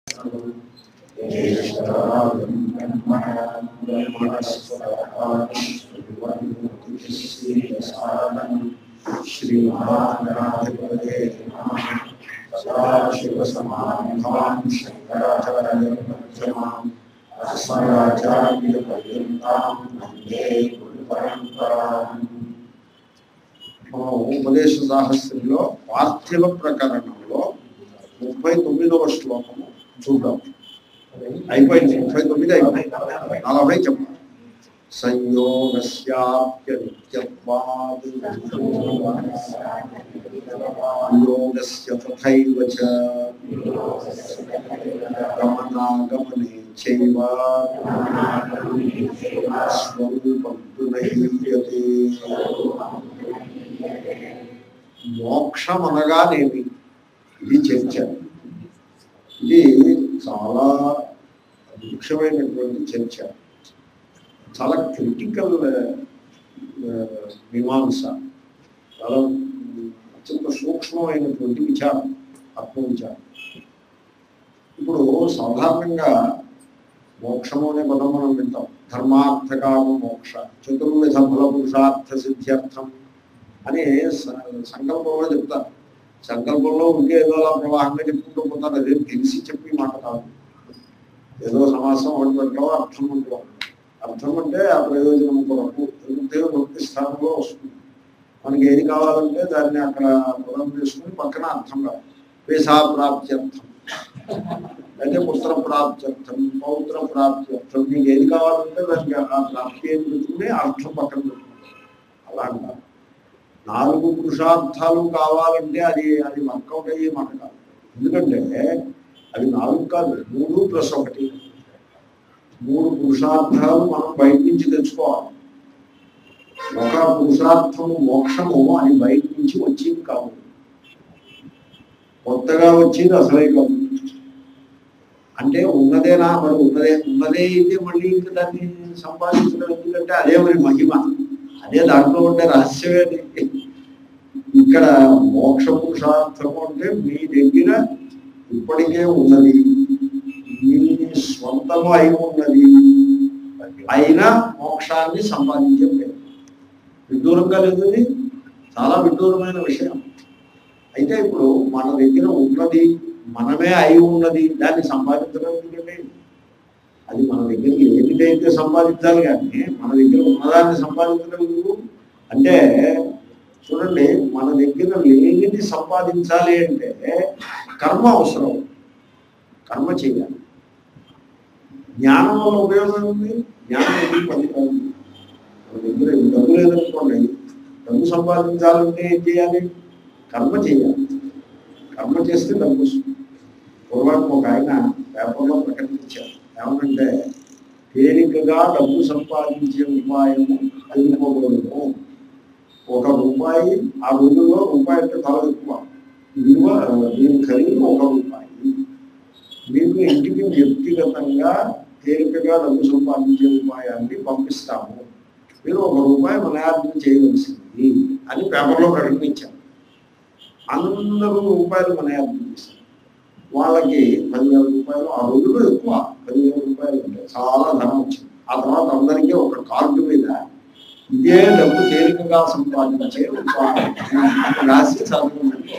శ్రీమహాగణాధిపతే సదాశివసమాన్ శంకరాచార్యమాం అస్మరాచార్యపర్యంతాం వందే గురు పరంపరాం మనం ఉపదేశ సాహస్యంలో పార్థివ ప్రకరణంలో ముప్పై తొమ్మిదవ శ్లోకము చూద్దాం అయిపోయింది ముప్పై తొమ్మిది అయిపోయింది నలభై చెప్పాలి సంయోగస్యాప్యనిత్యత్వాద్ యోగస్య తథైవ చ గమనాగమనే చైవ స్వరూపం తు నహీయతే మోక్షం అనగానేమి ఇది చర్చ ఇది చాలా ముఖ్యమైనటువంటి చర్చ చాలా క్రిటికల్ మీమాంస చాలా అత్యంత సూక్ష్మమైనటువంటి విచారం ఆత్మవిచారం ఇప్పుడు సాధారణంగా మోక్షము అనే పదం మనం వింటాం ధర్మార్థకామ మోక్ష చతుర్విధ ఫల పురుషార్థ సిద్ధ్యర్థం అని స- సంకల్పంలో చెప్తారు సంకల్పంలో ఉంటే ఏదో అలా ప్రవాహంగా చెప్పుకుంటూ పోతారు అదేం తెలిసి చెప్పి మాట కాదు ఏదో సమాసం ఒకటి పెట్టడం అర్థం ఉంటూ అర్థం అంటే ఆ ప్రయోజనం కొరకు ఉంటే భక్తి స్థానంలో వస్తుంది మనకి ఏది కావాలంటే దాన్ని అక్కడ పదం చేసుకుని పక్కన అర్థం కాదు పేసా ప్రాప్త్యర్థం అంటే పుత్ర ప్రాప్త్యర్థం పౌత్ర ప్రాప్త్యర్థం మీకు ఏది కావాలంటే దానికి ఆ ప్రాప్తి ఏం పెట్టుకుని అర్థం పక్కన పెట్టుకుంటాం అలా అంటారు నాలుగు పురుషార్థాలు కావాలంటే అది అది వర్కౌట్ అయ్యే మాట కాదు ఎందుకంటే అవి నాలుగు కాదు మూడు ప్లస్ ఒకటి మూడు పురుషార్థాలు మనం బయట నుంచి తెచ్చుకోవాలి ఒక పురుషార్థము మోక్షము అది బయట నుంచి వచ్చింది కాదు కొత్తగా వచ్చింది అసలే కాదు అంటే ఉన్నదేనా మరి ఉన్నదే ఉన్నదే అయితే మళ్ళీ ఇంకా దాన్ని సంపాదించడం ఎందుకంటే అదే మరి మహిమ అదే దాంట్లో ఉండే రహస్యమే అది. ఇక్కడ మోక్ష పురుషార్థము అంటే మీ దగ్గర ఇప్పటికే ఉన్నది మీ స్వంతము అయి ఉన్నది అయినా మోక్షాన్ని సంపాదించే ప్రయత్నం విడ్డూరంగా లేదు ఇది? చాలా విడ్డూరమైన విషయం అయితే ఇప్పుడు మన దగ్గర ఉన్నది మనమే అయి ఉన్నది దాన్ని సంపాదించడం ఎందుకండి అది మన దగ్గర ఏమిటైతే సంపాదించాలి కానీ మన దగ్గర ఉన్నదాన్ని సంపాదించడం ఎందుకు అంటే చూడండి మన దగ్గర లేనిది సంపాదించాలి అంటే కర్మ అవసరం కర్మ చేయాలి జ్ఞానం వల్ల ఉపయోగం ఉంది జ్ఞానం ఎందుకు పనికిరాదు మన దగ్గర డబ్బు లేదనుకోండి డబ్బు సంపాదించాలంటే ఏం చేయాలి కర్మ చేయాలి కర్మ చేస్తే డబ్బు వస్తుంది పూర్వం ఒక ఆయన పేపర్లో ప్రకటించారు ఏమనంటే తేలికగా డబ్బు సంపాదించే ఉపాయము అందుకోకూడదు ఒక రూపాయి ఆ రోజుల్లో రూపాయి అంటే చాలా ఎక్కువ విలువ దీని ఖరీదు ఒక రూపాయి మీకు ఇంటికి వ్యక్తిగతంగా తేలికగా డబ్బు సంపాదించే ఉపాయాన్ని పంపిస్తాము మీరు ఒక రూపాయి మనయార్థం చేయవలసింది అని పేపర్లో ప్రకటించారు అందరూ రూపాయలు మనయార్థం చేశారు వాళ్ళకి పదివేల రూపాయలు ఆ రోజుల్లో ఎక్కువ పదివేల రూపాయలు ఉంటాయి చాలా ధనం వచ్చింది ఆ తర్వాత అందరికీ ఒక కార్డు మీద ఇదే డబ్బు తేలికగా సంపాదించే ఉపాయం రాసి చదవమని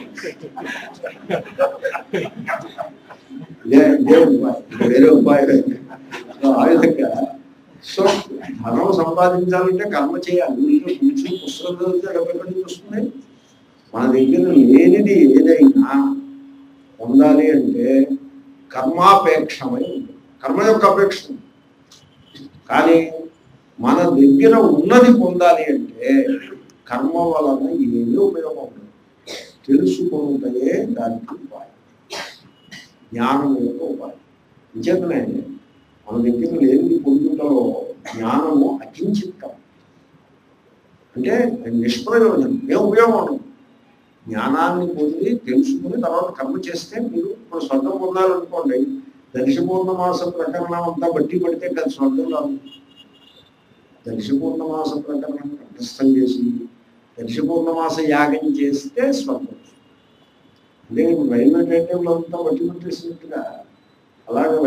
ఇదే ఇదే ఉపాయం ఇంకా వేరే ఉపాయం లేదు. సో ఆ విధంగా సో ధనం సంపాదించాలంటే కర్మ చేయాలి ఊరికే కూర్చుని పుస్తకం చదివితే డబ్బు ఎక్కడి నుంచి వస్తుంది మన దగ్గర లేనిది ఏదైనా పొందాలి అంటే కర్మాపేక్షమై ఉంటుంది కర్మ యొక్క అపేక్ష ఉంది. కానీ మన దగ్గర ఉన్నది పొందాలి అంటే కర్మ వలన ఏమీ ఉపయోగం ఉండదు తెలుసుకుంటే దానికి ఉపాయం జ్ఞానం యొక్క ఉపాయం నిజంగానే మన దగ్గర లేనిది పొందుటలో జ్ఞానము అకించిత్తం అంటే నిష్ప్రయోజనం ఏ ఉపయోగం ఉండదు జ్ఞానాన్ని పొంది తెలుసుకుని తర్వాత కర్మ చేస్తే మీరు ఇప్పుడు స్వర్గం పొందాలనుకోండి దర్శ పూర్ణమాస ప్రకరణం అంతా బట్టి పడితే కదా స్వర్గం రాదు దర్శ పూర్ణమాస ప్రకరణం కంఠస్థం చేసి దర్శ పూర్ణమాస యాగం చేస్తే స్వర్గం అంటే ఇప్పుడు రైల్వే టైం టేబుల్ అంతా బట్టి పట్టేసినట్టుగా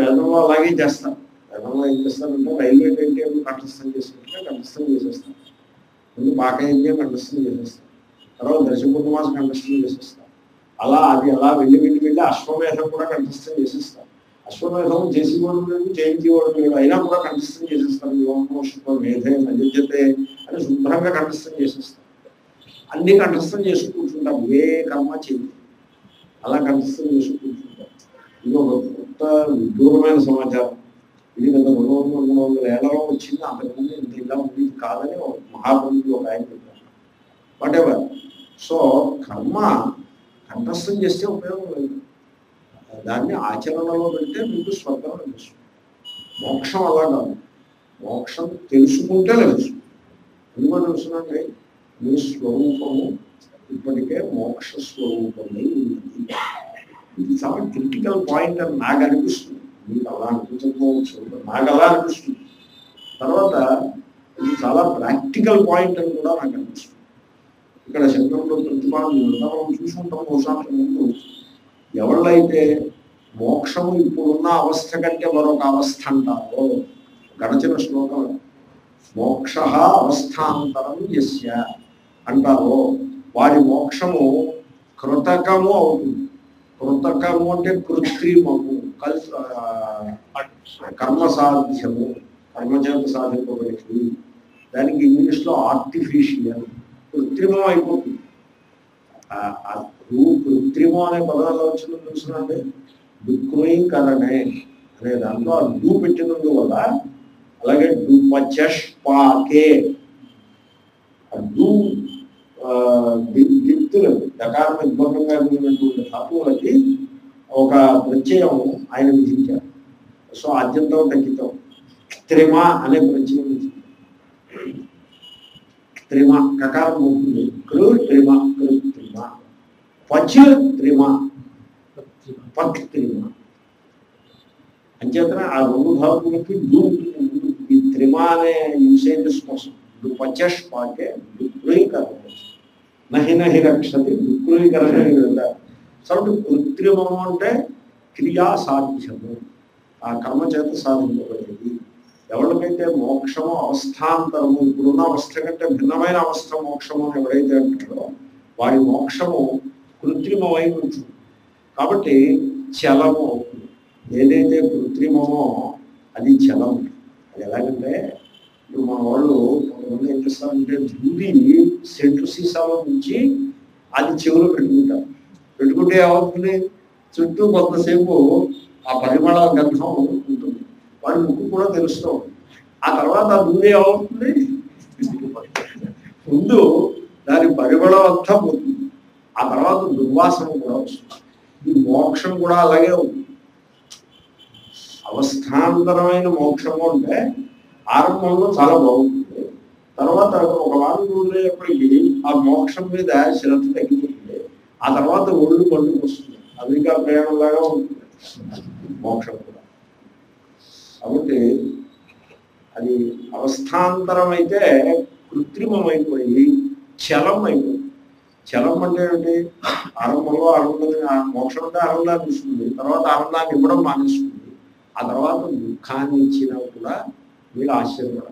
వేదంలో అలాగే చేస్తారు వేదంలో ఏం చేస్తారంటే రైల్వే టైం టేబుల్ కంఠస్థం చేసుకుంటే కంఠస్థం చేసేస్తారు ముందు పాకయజ్ఞం కంఠస్థం చేసేస్తారు తర్వాత దశపూర్ణమాస కంఠస్థం చేసేస్తారు అలా అది అలా వెళ్ళి వెళ్ళి వెళ్ళి అశ్వమేధం కూడా కంఠస్థం చేసేస్తారు అశ్వమేధం చేసేవాడు లేదు చేయించేవాడు లేదు అయినా కూడా కంఠస్థం చేసేస్తారు యోగమోషం మేధే నజతే అని శుభ్రంగా కంఠస్థం చేసేస్తారు అన్ని కంఠస్థం చేసి కూర్చుంటాం ఏ కర్మ చేయండి అలా కంఠస్థం చేసి కూర్చుంటాం ఇది ఒక కొత్త విదూరమైన సమాచారం ఇది గత రెండు వందల రెండు వందల ఏళ్లలో వచ్చింది అంతకుముందు ఇంత ఇలా ఉంది కాదని ఒక మహాపండితులు ఒక ఆయన చెప్పారు వాటెవర్ సో కర్మ కంఠస్థం చేస్తే ఉపయోగం లేదు దాన్ని ఆచరణలో పెడితే మీకు స్వర్గం లభిస్తుంది మోక్షం అలా కాదు మోక్షం తెలుసుకుంటే లభిస్తుంది ఎందుకో తెలుసునండి మీ స్వరూపము ఇప్పటికే మోక్ష స్వరూపమై ఉన్నది ఇది చాలా క్రిటికల్ పాయింట్ అని నాకు అనిపిస్తుంది మీకు అలా అనిపించకపోవచ్చు నాకు అలా అనిపిస్తుంది తర్వాత ఇది చాలా ప్రాక్టికల్ పాయింట్ అని కూడా నాకు అనిపిస్తుంది ఇక్కడ శంకరంలో ప్రతిపాదన మనం చూసుకుంటాం ఒకసారి ముందు ఎవళ్ళైతే మోక్షము ఇప్పుడున్న అవస్థ కంటే మరొక అవస్థ అంటారో గడచిన శ్లోకం మోక్ష అవస్థాంతరం యస్య అంటారో వారి మోక్షము కృతకము అవుతుంది కృతకము అంటే కృత్రిమము కల్ కర్మ సాధ్యము కర్మచేత సాధింపబడేది దానికి ఇంగ్లీష్లో ఆర్టిఫిషియల్ కృత్రిమం అయిపోతుంది ఆ- ఆ కృ- కృత్రిమం అనే పదం ఎలా వచ్చిందో తెలుసునండి దుఃఖీకరణే అనే దాంట్లో ఆ డూ పెట్టినందు వల్ల అలాగే డుపచష్పాకే ఆ డూ ఆ, ది- దిత్తులు దకారం ఇబ్బందంగా ఉన్నటువంటి ధాతువులకి ఒక ప్రత్యయం ఆయన విధించారు సో ఆద్యంతో తగ్గితం త్రిమ అనే ప్రత్యయం విధించారు త్రిమ కకారం ఉంటుంది కృ త్రిమ కృ త్రిమ పచ్ త్రిమ పక్ త్రిమ అంచేతన ఆ రెండు ధాతువులకి డు ఉంటుంది. ఈ త్రిమ అనే యూసేజెస్ కోసం పచ్చష్పాకే దుఃఖీకరణ నహి నహి రక్షతి దుఃఖీకరణ కాబట్టి కృత్రిమము అంటే క్రియా సాధ్యము ఆ కర్మ చేత సాధింపబడేది ఎవరికైతే మోక్షము అవస్థాంతరము ఇప్పుడున్న అవస్థ కంటే భిన్నమైన అవస్థ మోక్షము అని ఎవరైతే అంటారో వారి మోక్షము కృత్రిమమై ఉంటుంది కాబట్టి చలము అవుతుంది ఏదైతే కృత్రిమమో అది చలం అది ఎలాగంటే ఇప్పుడు మన వాళ్ళు కొంతమంది ఏం చేస్తారంటే దూది సెంటు సీసాలో నుంచి అది చెవులో పెట్టుకుంటారు పెట్టుకుంటే ఏమవుతుంది చుట్టూ కొంతసేపు ఆ పరిమళ గంధం ఉంటుంది వాడి ముక్కు కూడా తెలుస్తూ ఉంటుంది. ఆ తర్వాత ఆ దూది ఏమవుతుంది ముందు దాని పరిమళం అంతా పోతుంది ఆ తర్వాత దుర్వాసన కూడా వస్తుంది ఈ మోక్షం కూడా అలాగే ఉంది అవస్థాంతరమైన మోక్షము అంటే ఆరంభంలో చాలా బాగుంటుంది తర్వాత ఒక వారం రోజులైనప్పటికీ ఆ మోక్షం మీద శ్రద్ధ తగ్గిపోతుంది ఆ తర్వాత ఒళ్ళు పండుగ వస్తుంది అమెరికా ప్రయాణంలాగా ఉంటుంది మోక్షం కూడా కాబట్టి అది అవస్థాంతరం అయితే కృత్రిమమైపోయి చలం అయిపోయింది చలం అంటే ఏంటి ఆరంభంలో ఆనందాన్ని ఆ మోక్షం అంటే ఆనందాన్ని ఇస్తుంది తర్వాత ఆనందాన్ని ఇవ్వడం మానేస్తుంది ఆ తర్వాత దుఃఖాన్ని ఇచ్చినా కూడా మీరు ఆశ్చర్యపడాలి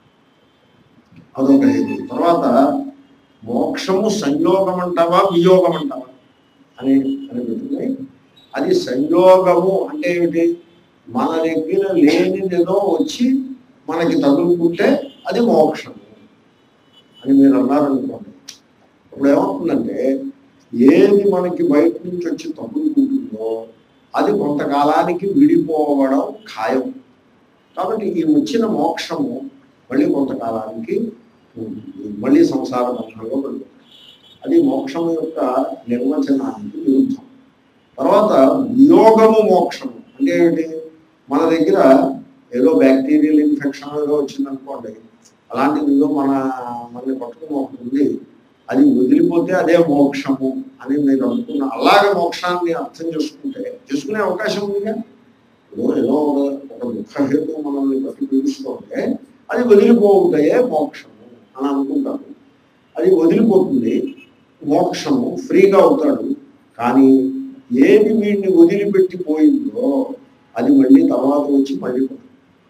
అదొక హేతు తర్వాత మోక్షము సంయోగం అంటావా వియోగం అంటావా అని అని పెట్టుకుని అది సంయోగము అంటే ఏమిటి మన దగ్గర లేనిదేదో వచ్చి మనకి తగులుకుంటే అది మోక్షము అని మీరు అన్నారనుకోండి ఇప్పుడు ఏమవుతుందంటే ఏది మనకి బయట నుంచి వచ్చి తగులుకుంటుందో అది కొంతకాలానికి విడిపోవడం ఖాయం కాబట్టి ఈ వచ్చిన మోక్షము మళ్ళీ కొంతకాలానికి ఉంటుంది మళ్ళీ సంసార బంధంలో పడుతుంది అది మోక్షం యొక్క నిర్వచనానికి విరుద్ధం తర్వాత వియోగము మోక్షము అంటే ఏమిటి మన దగ్గర ఏదో బ్యాక్టీరియల్ ఇన్ఫెక్షన్ ఏదో వచ్చిందనుకోండి అలాంటిది ఏదో మన మనల్ని పట్టుకుని ఒకటి ఉంది అది వదిలిపోతే అదే మోక్షము అని మీరు అనుకున్న అలాగే మోక్షాన్ని అర్థం చేసుకుంటే చేసుకునే అవకాశం ఉందిగా ఏదో ఏదో ఒక- ఒక దుఃఖహేతు మనల్ని బట్టి పీడిస్తుంటే అది వదిలిపోతాయే మోక్షము అని అనుకుంటారు అది వదిలిపోతుంది మోక్షము ఫ్రీగా అవుతాడు కానీ ఏది వీడిని వదిలిపెట్టిపోయిందో అది మళ్ళీ తర్వాత వచ్చి మళ్ళీ పోతుంది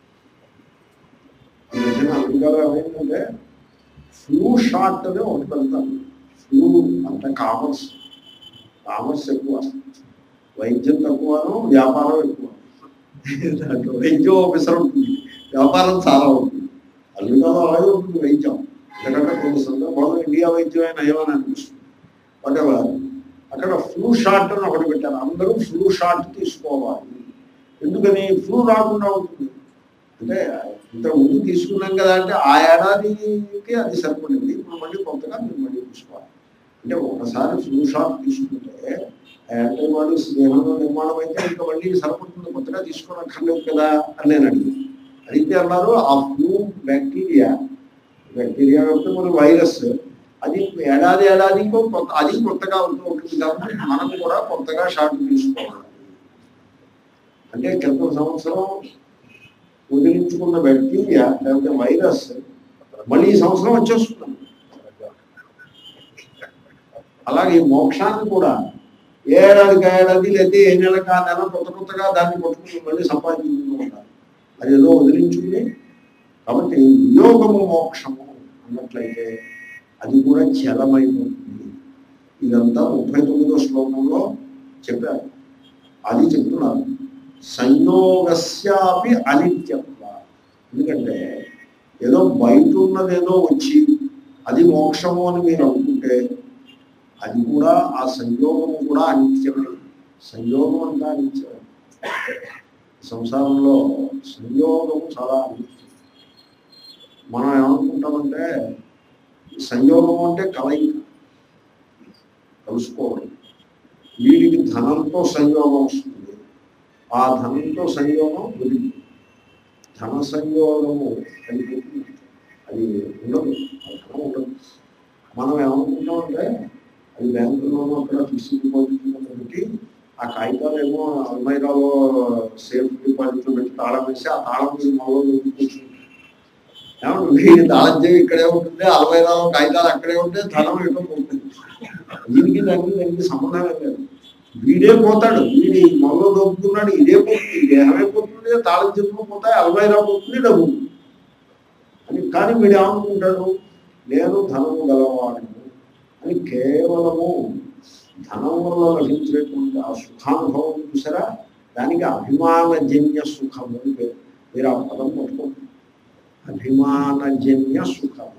ఈ మధ్యన అమెరికాలో ఏమైందంటే ఫ్లూ షాట్ అని ఒకటి పెడతాను ఫ్లూ అంత కామర్స్ కామర్స్ ఎక్కువ వైద్యం తక్కువను వ్యాపారం ఎక్కువ దాంట్లో వైద్యం ఆఫీసర్ ఉంటుంది వ్యాపారం చాలా ఉంటుంది అమెరికాలో అలాగే ఉంటుంది వైద్యం ఎందుకంటే కొన్ని సందర్భాల్లో ఇండియా వైద్యమే నయమని అనిపిస్తుంది వాటెవర్ అక్కడ ఫ్లూ షాట్ అని ఒకటి పెట్టారు అందరూ ఫ్లూ షాట్ తీసుకోవాలి ఎందుకని ఫ్లూ రాకుండా ఉంటుంది అంటే ఇంత ముందు తీసుకున్నాం కదా అంటే ఆ ఏడాదికి అది సరిపడింది ఇప్పుడు మళ్ళీ కొత్తగా మీరు మళ్ళీ తీసుకోవాలి అంటే ఒకసారి ఫ్లూ షాట్ తీసుకుంటే యాంటీబాడీస్ దేహంలో నిర్మాణం అయితే ఇంకా మళ్ళీ సరిపడుతుంది కొత్తగా తీసుకోవక్కర్లేదు కదా అని నేను అడిగాను అడిగితే అన్నారు ఆ ఫ్లూ బ్యాక్టీరియా బ్యాక్టీరియా కాబట్టి మన వైరస్ అది ఏడాది ఏడాదికో కొత్త అది కొత్తగా ఉంటూ ఉంటుంది కాబట్టి మనం కూడా కొత్తగా షాట్ తీసుకోవాలి అంటే క్రితం సంవత్సరం వదిలించుకున్న బ్యాక్టీరియా లేకపోతే వైరస్ మళ్ళీ ఈ సంవత్సరం వచ్చేస్తున్నాం అలాగే ఈ మోక్షాన్ని కూడా ఏ ఏడాదికి ఆ ఏడాది లేకపోతే ఏ నెలకు ఆ నెల కొత్త కొత్తగా దాన్ని పట్టుకుని మళ్ళీ సంపాదించుకుంటూ ఉండాలి అది ఏదో వదిలించుకుని కాబట్టి వియోగము మోక్షము అన్నట్లయితే అది కూడా చలమైపోతుంది ఇదంతా ముప్పై తొమ్మిదో శ్లోకంలో చెప్పారు అది చెప్తున్నారు సంయోగస్యాపి అనిత్యత్వ ఎందుకంటే ఏదో బయట ఉన్నదేదో వచ్చి అది మోక్షము అని మీరు అనుకుంటే అది కూడా ఆ సంయోగము కూడా అనిత్యమే సంయోగం అంతా అనిత్యమే సంసారంలో సంయోగము చాలా అనిత్యం మనం ఏమనుకుంటామంటే సంయోగం అంటే కలయిక కలుసుకోవడం వీడికి ధనంతో సంయోగం వస్తుంది ఆ ధనంతో సంయోగం వదిలి ధన సంయోగము అయిపోతుంది అది ఉండదు ఆ ధనం ఉండదు మనం ఏమనుకుంటామంటే అది బ్యాంకులోనూ అక్కడ ఫిక్స్డ్ డిపాజిట్ పెట్టి ఆ కాగితాలు ఏమో అల్మైరాలో సేఫ్ డిపాజిట్ పెట్టి తాళం వేసి ఆ తాళం మీద మొదలు కూర్చుంటాం ఏమంటే వీడి తాళం ఇక్కడే ఉంటుంది అల్మైరాలో కాగితాలు అక్కడే ఉంటే ధనం ఎటో పోతుంది దీనికి దానికి దానికి సంబంధం లేదు వీడే పోతాడు వీడి మొదలు దొబ్బుతున్నాడు ఇదే పోతుంది దేహమే పోతుంది తాళం చెప్పులు పోతాయి అల్మైరా పోతుంది డబ్బు అని కానీ వీడు ఏమనుకుంటాడు నేను ధనము గలవాడిని అని కేవలము ధనం వల్ల లభించినటువంటి ఆ సుఖానుభవం చూసారా దానికి అభిమానజన్య సుఖము అని పేరు మీరు ఆ పదం పట్టుకోండి అభిమానజన్య సుఖము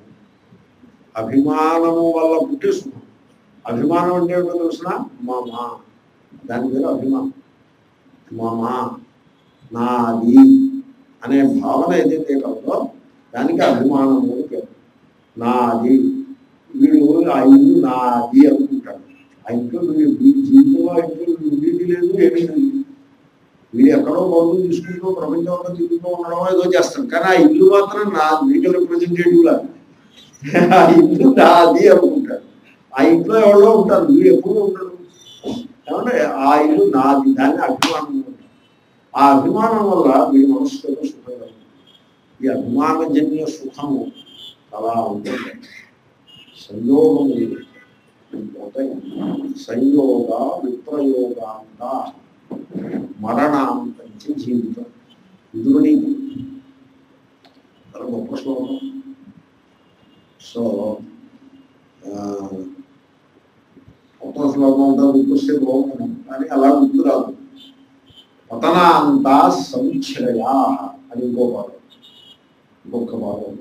అభిమానము వల్ల పుట్టే సుఖం అభిమానం అంటే ఏంటో తెలిసిన మామా దాని పేరు అభిమానం మామా నాది అనే భావన ఏదైతే కలదో దానికి అభిమానము అని పేరు నాది వీడు ఆ ఇల్లు నాది అనుకుంటాడు ఆ ఇంట్లో వీడు వీడి జీవితంలో ఆ ఇంట్లో ఉండేది లేదు ఏమీ లేదు వీడు ఎక్కడో బంధువు తీసుకుంటూ ప్రపంచంలో తిరుగుతూ ఉండడం ఏదో చేస్తాడు కానీ ఆ ఇల్లు మాత్రం నా లీగల్ రిప్రజెంటేటివ్ లాగా ఆ ఇల్లు నాది అనుకుంటాడు ఆ ఇంట్లో ఎవరో ఉంటారు వీడు ఎప్పుడు ఉంటాడు ఏమంటే ఆ ఇల్లు నాది దాన్ని అభిమానం అంటారు. ఆ అభిమానం వల్ల వీడి మనసులో సుఖం కలుగుతుంది. ఈ అభిమానజన్య సుఖము చాలా ఉంటుంది సంయోగము పోతాయి సంయోగ విప్రయోగాంత మరణాంతంచి జీవితం విదురుని చాలా గొప్ప శ్లోకం సో కొత్త శ్లోకం ఉందా గుర్తొస్తే బాగుంటుంది కానీ అలా గుర్తు రాదు పతనాంత సంక్షయా అని ఇంకో భాగం ఇంకొక భాగం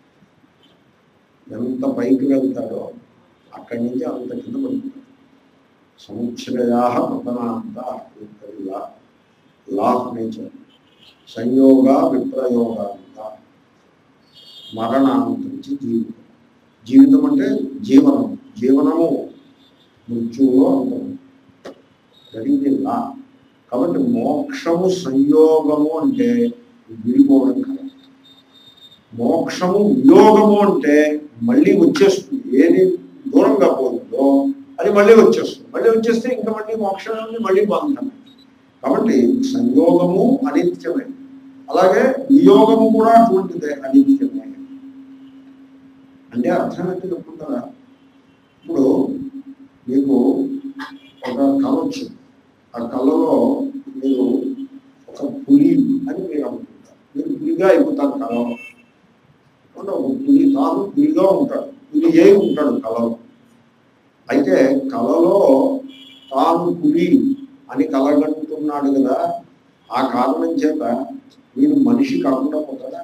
ఎంత పైకి వెళ్తాడో అక్కడి నుంచి అంత కింద పడుతుంది సముచ్చయా పతనాంత లా లా ఆఫ్ నేచర్ సంయోగ విప్రయోగాంత మరణాంతరించి జీవితం జీవితం అంటే జీవనం జీవనము మృత్యువులో అంతం జరిగింది లా కాబట్టి మోక్షము సంయోగము అంటే విడిపోవడం కదా మోక్షము వియోగము అంటే మళ్ళీ వచ్చేస్తుంది ఏది దూరంగా పోతుందో అది మళ్ళీ వచ్చేస్తుంది మళ్ళీ వచ్చేస్తే ఇంకా మళ్ళీ మోక్షం నుండి మళ్ళీ బంధమే కాబట్టి సంయోగము అనిత్యమే అలాగే వియోగము కూడా అటువంటిదే అనిత్యమే అంటే అర్థం ఏంటి చెప్పుకుంటారా ఇప్పుడు మీకు ఒక కళ వచ్చింది ఆ కళలో మీరు ఒక పులి అని మీరు అనుకుంటారు మీరు పులిగా అయిపోతారు కలలో అంటే ఒక పులి తాను పులిగా ఉంటాడు పులి ఏ ఉంటాడు కలలో అయితే కలలో తాను పులి అని కలగంటున్నాడు కదా ఆ కారణం చేత వీడు మనిషి కాకుండా పోతాడా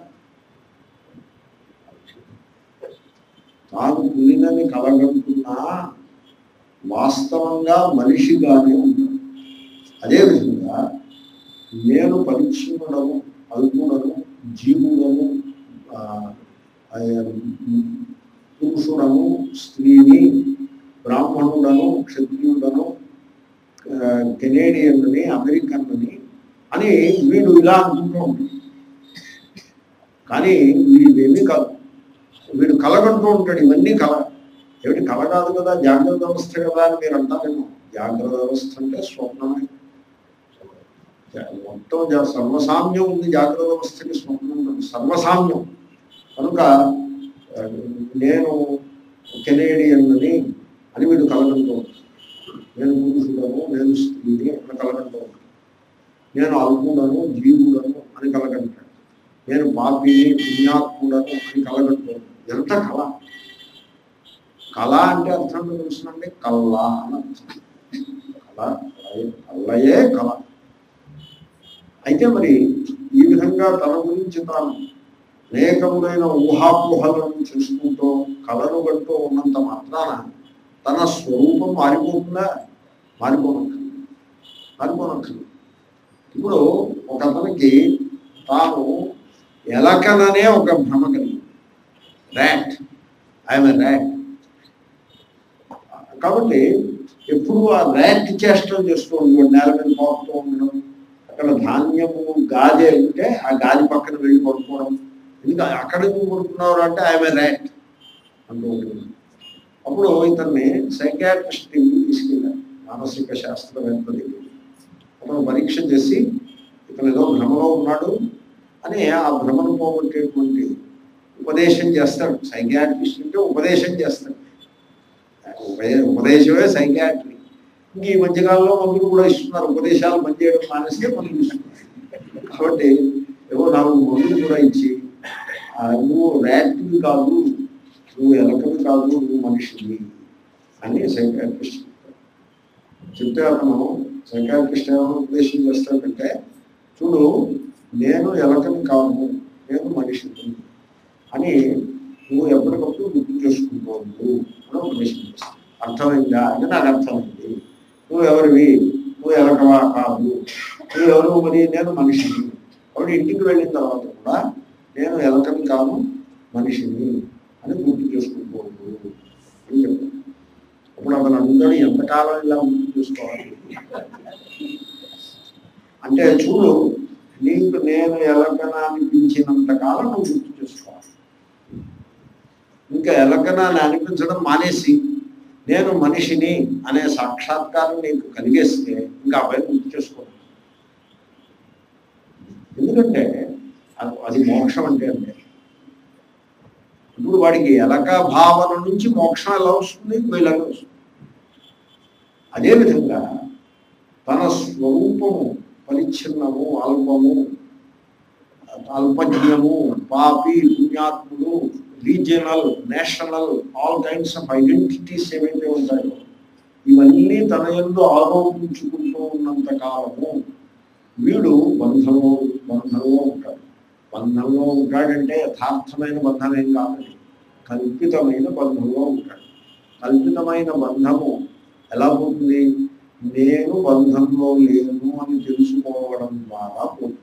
తాను పులినని కలగంటున్నా వాస్తవంగా మనిషిగానే ఉంటాడు అదేవిధంగా నేను పరిచ్ఛిన్నుడను అల్పుడను జీవుడను ఆ, ఆ, పురుషుడను స్త్రీని బ్రాహ్మణుడను క్షత్రియుడను ఆ, కెనేడియన్ని అమెరికన్ని అని వీడు ఇలా అనుకుంటూ ఉంటాడు కానీ వీడేమీ కాదు వీడు కలగంటూ ఉంటాడు ఇవన్నీ కల ఏమిటి కల కాదు కదా జాగ్రత్త వ్యవస్థ కదా అని మీరు అంటారేమో జాగ్రత్త వ్యవస్థ అంటే స్వప్నమే మొత్తం జా- సర్వసామ్యం ఉంది జాగ్రత్త వ్యవస్థకి స్వప్నం ఉంది. సర్వసామ్యం కనుక ఆ, నేను కెనేడియన్ని అని వీడు కలగంటూ ఉంటాడు నేను పురుషుడను నేను స్త్రీని అని కలగంటూ ఉంటాడు నేను అల్పుడను జీవుడను అని కలగంటాడు నేను పాపిని పుణ్యాత్ముడను అని కలగంటూ ఉంటాడు ఎంత కళ కళ అంటే అర్థం తెలుసునండి కళ్ళ అని అర్థం కళ కళయే- కళ్ళయే కళ అయితే మరి ఈ విధంగా తన గురించి తాను అనేకములైన ఊహాపోహలను చేసుకుంటూ కళను కంటూ ఉన్నంత మాత్రాన తన స్వరూపం మారిపోతుందా మారిపోనక్కర్లేదు మారిపోనక్కర్లేదు ఇప్పుడు ఒక అతనికి తాను ఎలకననే ఒక భ్రమ కలిగింది ర్యాట్ ఐఎమ్ ర్యాట్ కాబట్టి ఎప్పుడు ఆ ర్యాట్ చేష్టలు చేస్తూ ఉండడం నేల మీద పోతూ ఉండడం అక్కడ ధాన్యము గాది ఉంటే ఆ గాది పక్కన వెళ్ళి పడుకోవడం ఎందుకు అక్కడ ఎందుకు పడుకున్నారు అంటే ఆమె ర్యాట్ అంటూ ఉంటుంది అప్పుడు ఇతన్ని సైకాట్రిస్ట్ తీసుకెళ్ళారు మానసిక శాస్త్రవేత్త దగ్గరికి అతను పరీక్ష చేసి ఇతను ఏదో భ్రమలో ఉన్నాడు అని ఆ భ్రమను పోగొట్టేటువంటి ఉపదేశం చేస్తాడు సైకాట్రిస్ట్ అంటే ఉపదేశం చేస్తాడు ఉపదే- ఉపదేశమే సైకాట్రీ ఇంక ఈ మధ్యకాలంలో మందులు కూడా ఇస్తున్నారు ఉపదేశాలు మంచి చేయడం మానేస్తే మందులు ఇస్తున్నారు కాబట్టి ఏవో నాలుగు మందులు కూడా ఇచ్చి ఆ, నువ్వు ర్యాట్వి కాదు నువ్వు ఎలకవి కాదు నువ్వు మనిషివి అని సైకాట్రిస్ట్ చెప్తే అతను సైకాట్రిస్ట్ ఏమైనా ఉపదేశం చేస్తాడంటే చూడు నేను ఎలకని కాను నేను మనిషిని అని నువ్వు ఎప్పటికప్పుడు గుర్తు చేసుకుంటావు అని ఉపదేశం చేస్తాను అర్థమైందా అంటే నాకు అర్థమైంది నువ్వు ఎవరివి నువ్వు ఎలకవా కాదు నువ్వు ఎవరు మరి నేను మనిషిని కాబట్టి ఇంటికి వెళ్ళిన తర్వాత కూడా నేను ఎలకని కాను మనిషిని అని గుర్తు చేసుకుంటావు అని చెప్పాను అప్పుడు అతను అడుగుతాడు ఎంతకాలం ఇలా గుర్తు చేసుకోవాలి అంటే చూడు నీకు నేను ఎలకన అనిపించినంత కాలం నువ్వు గుర్తు చేసుకోవాలి ఇంకా ఎలకన అని అనిపించడం మానేసి నేను మనిషిని అనే సాక్షాత్కారం నీకు కలిగేస్తే ఇంకా అబ్బాయి గుర్తు చేసుకోవాలి ఎందుకంటే అది- అది మోక్షం అంటే అంటే ఇప్పుడు వాడికి ఎలక భావన నుంచి మోక్షం ఎలా వస్తుంది వీళ్ళగా వస్తుంది అదేవిధంగా తన స్వరూపము పరిచ్ఛిన్నము అల్పము అల్పజ్ఞము పాపి పుణ్యాత్ముడు regional national all kinds of identities ఏవైతే ఉంటాయో ఇవన్నీ తన ఎందు ఆరోపించుకుంటూ ఉన్నంత కాలము వీడు బంధంలో బంధంలో ఉంటాడు బంధంలో ఉంటాడంటే యథార్థమైన బంధం ఏం కాదండి కల్పితమైన బంధంలో ఉంటాడు కల్పితమైన బంధము ఎలా పోతుంది నేను బంధంలో లేను అని తెలుసుకోవడం ద్వారా పోతుంది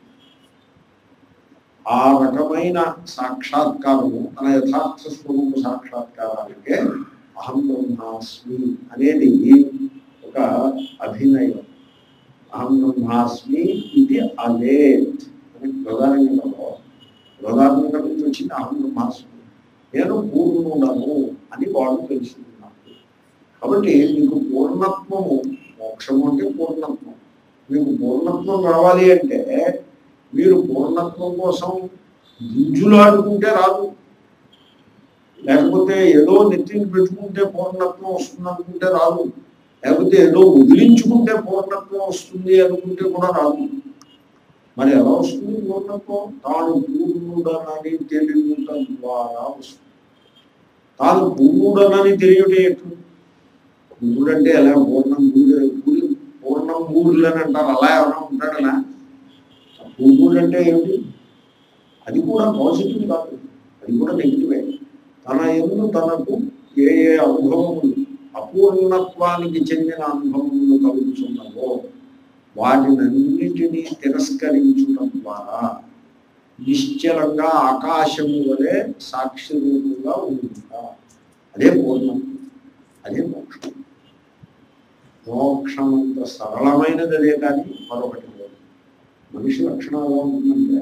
ఆ రకమైన సాక్షాత్కారము తన యథార్థ స్వరూప సాక్షాత్కారానికే అహం బ్రహ్మాస్మి అనేది ఒక అభినయం అహం బ్రహ్మాస్మి ఇది అవేత్ అని ప్రధానంగా ప్రధానంగా నుంచి వచ్చింది అహం బ్రహ్మాస్మి నేను పూర్ణుడను అని వాడు తెలుసుకున్నాను కాబట్టి మీకు పూర్ణత్వము మోక్షము అంటే పూర్ణత్వం మీకు పూర్ణత్వం రావాలి అంటే మీరు పూర్ణత్వం కోసం గుంజులాడుకుంటే రాదు లేకపోతే ఏదో నెత్తిని పెట్టుకుంటే పూర్ణత్వం వస్తుంది అనుకుంటే రాదు లేకపోతే ఏదో వదిలించుకుంటే పూర్ణత్వం వస్తుంది అనుకుంటే కూడా రాదు మరి ఎలా వస్తుంది పూర్ణత్వం తాను పూర్ణుడనని తెలియట ద్వారా వస్తుంది తాను పూర్ణుడనని తెలియటే ఎట్లు పూర్ణుడంటే ఎలా పూర్ణం పూరి పూరి పూర్ణం పూరులు అని అంటారు అలా ఎవరైనా ఉంటాడనా పూర్ణుడు అంటే ఏమిటి అది కూడా పాజిటివ్ కాదు అది కూడా నెగిటివే తన ఎందు తనకు ఏ ఏ అనుభవములు అపూర్ణత్వానికి చెందిన అనుభవములు కలుగుతున్నవో వాటినన్నిటినీ తిరస్కరించడం ద్వారా నిశ్చలంగా ఆకాశము వలె సాక్షి రూపంగా ఉంటుందా అదే పూర్ణం అదే మోక్షం మోక్షం అంత సరళమైనది అదే కానీ మరొకటి లేదు మనిషి లక్షణం ఎలా ఉంటుందంటే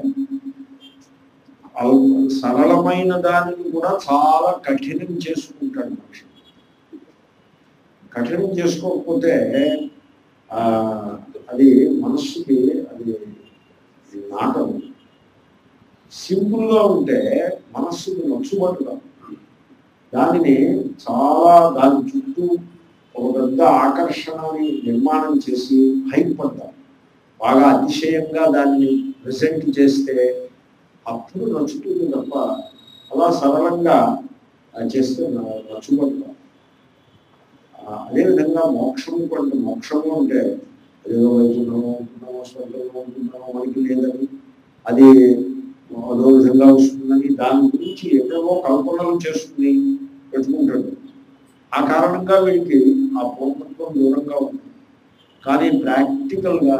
అల్ప- సరళమైన దానిని కూడా చాలా కఠినం చేసుకుంటాడు మనిషి కఠినం చేసుకోకపోతే ఆ, అది మనస్సుకి అది నాటం సింపుల్ గా ఉంటే మనస్సుకి నచ్చుబాటుగా దానిని చాలా దాని చుట్టూ ఒక పెద్ద ఆకర్షణని నిర్మాణం చేసి భయపడ్డారు బాగా అతిశయంగా దాన్ని ప్రెజెంట్ చేస్తే అప్పుడు నచ్చుతుంది తప్ప అలా సరళంగా ఆ, చేస్తే న- నచ్చుబడతాం ఆ, అదేవిధంగా మోక్షము కొంత మోక్షము అంటే ఏదో వైకుంఠము ఉంటున్నామో స్వర్గంలో ఉంటున్నామో మనకి లేదని అది అదో విధంగా వస్తుందని దాని గురించి ఎక్కడో కల్పనలు చేసుకుని పెట్టుకుంటాడు ఆ కారణంగా వీడికి ఆ పూర్ణత్వం దూరంగా ఉంది కానీ ప్రాక్టికల్గా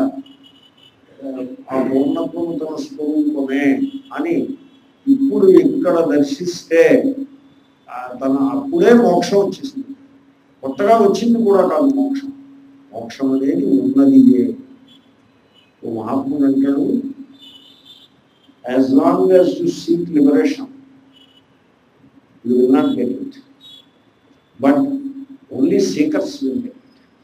ఆ పూర్ణత్వం తన స్వరూపమే అని ఇప్పుడు ఇక్కడ దర్శిస్తే ఆ తన అప్పుడే మోక్షం వచ్చేసింది కొత్తగా వచ్చింది కూడా కాదు మోక్షం మోక్షం అనేది ఉన్నది ఓ మహాత్ముడు అంటాడు as long as you seek liberation you will not get it but only seekers will get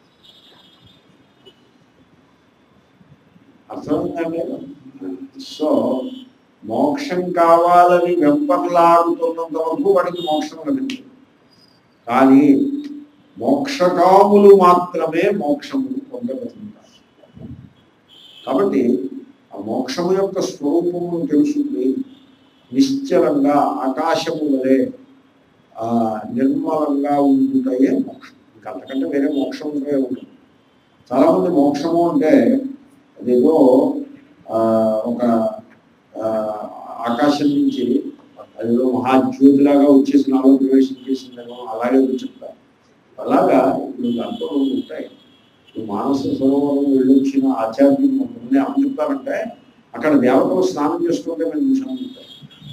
అర్థమైందండి సో మోక్షం కావాలని వెంపర్లాడుతున్నంత వరకు వాడికి మోక్షం లభించదు కానీ మోక్షకాములు మాత్రమే మోక్షము పొందగలుగుతారు కాబట్టి ఆ మోక్షము యొక్క స్వరూపమును తెలుసుకుని నిశ్చలంగా ఆకాశము వలె ఆ నిర్మలంగా ఉంటుంటాయే మోక్షం ఇంకా అంతకంటే వేరే మోక్షం ఉంటే ఉంటుంది చాలామంది మోక్షము అంటే అదేదో ఆ, ఒక ఆ, ఆకాశం నుంచి అదేదో మహాజ్యోతిలాగా వచ్చేసి నాలో ప్రవేశం చేసిందేమో అలాగే వచ్చి చెప్తారు అలాగా ఇప్పుడు దాంట్లో రెండు ఉంటాయి ఇప్పుడు మానస సరోవరం వెళ్ళొచ్చిన ఆచార్యులు ముందే ఏమని చెప్తారంటే అక్కడ దేవతలు స్నానం చేసుకుంటే మేము చూసాము చెప్తారు.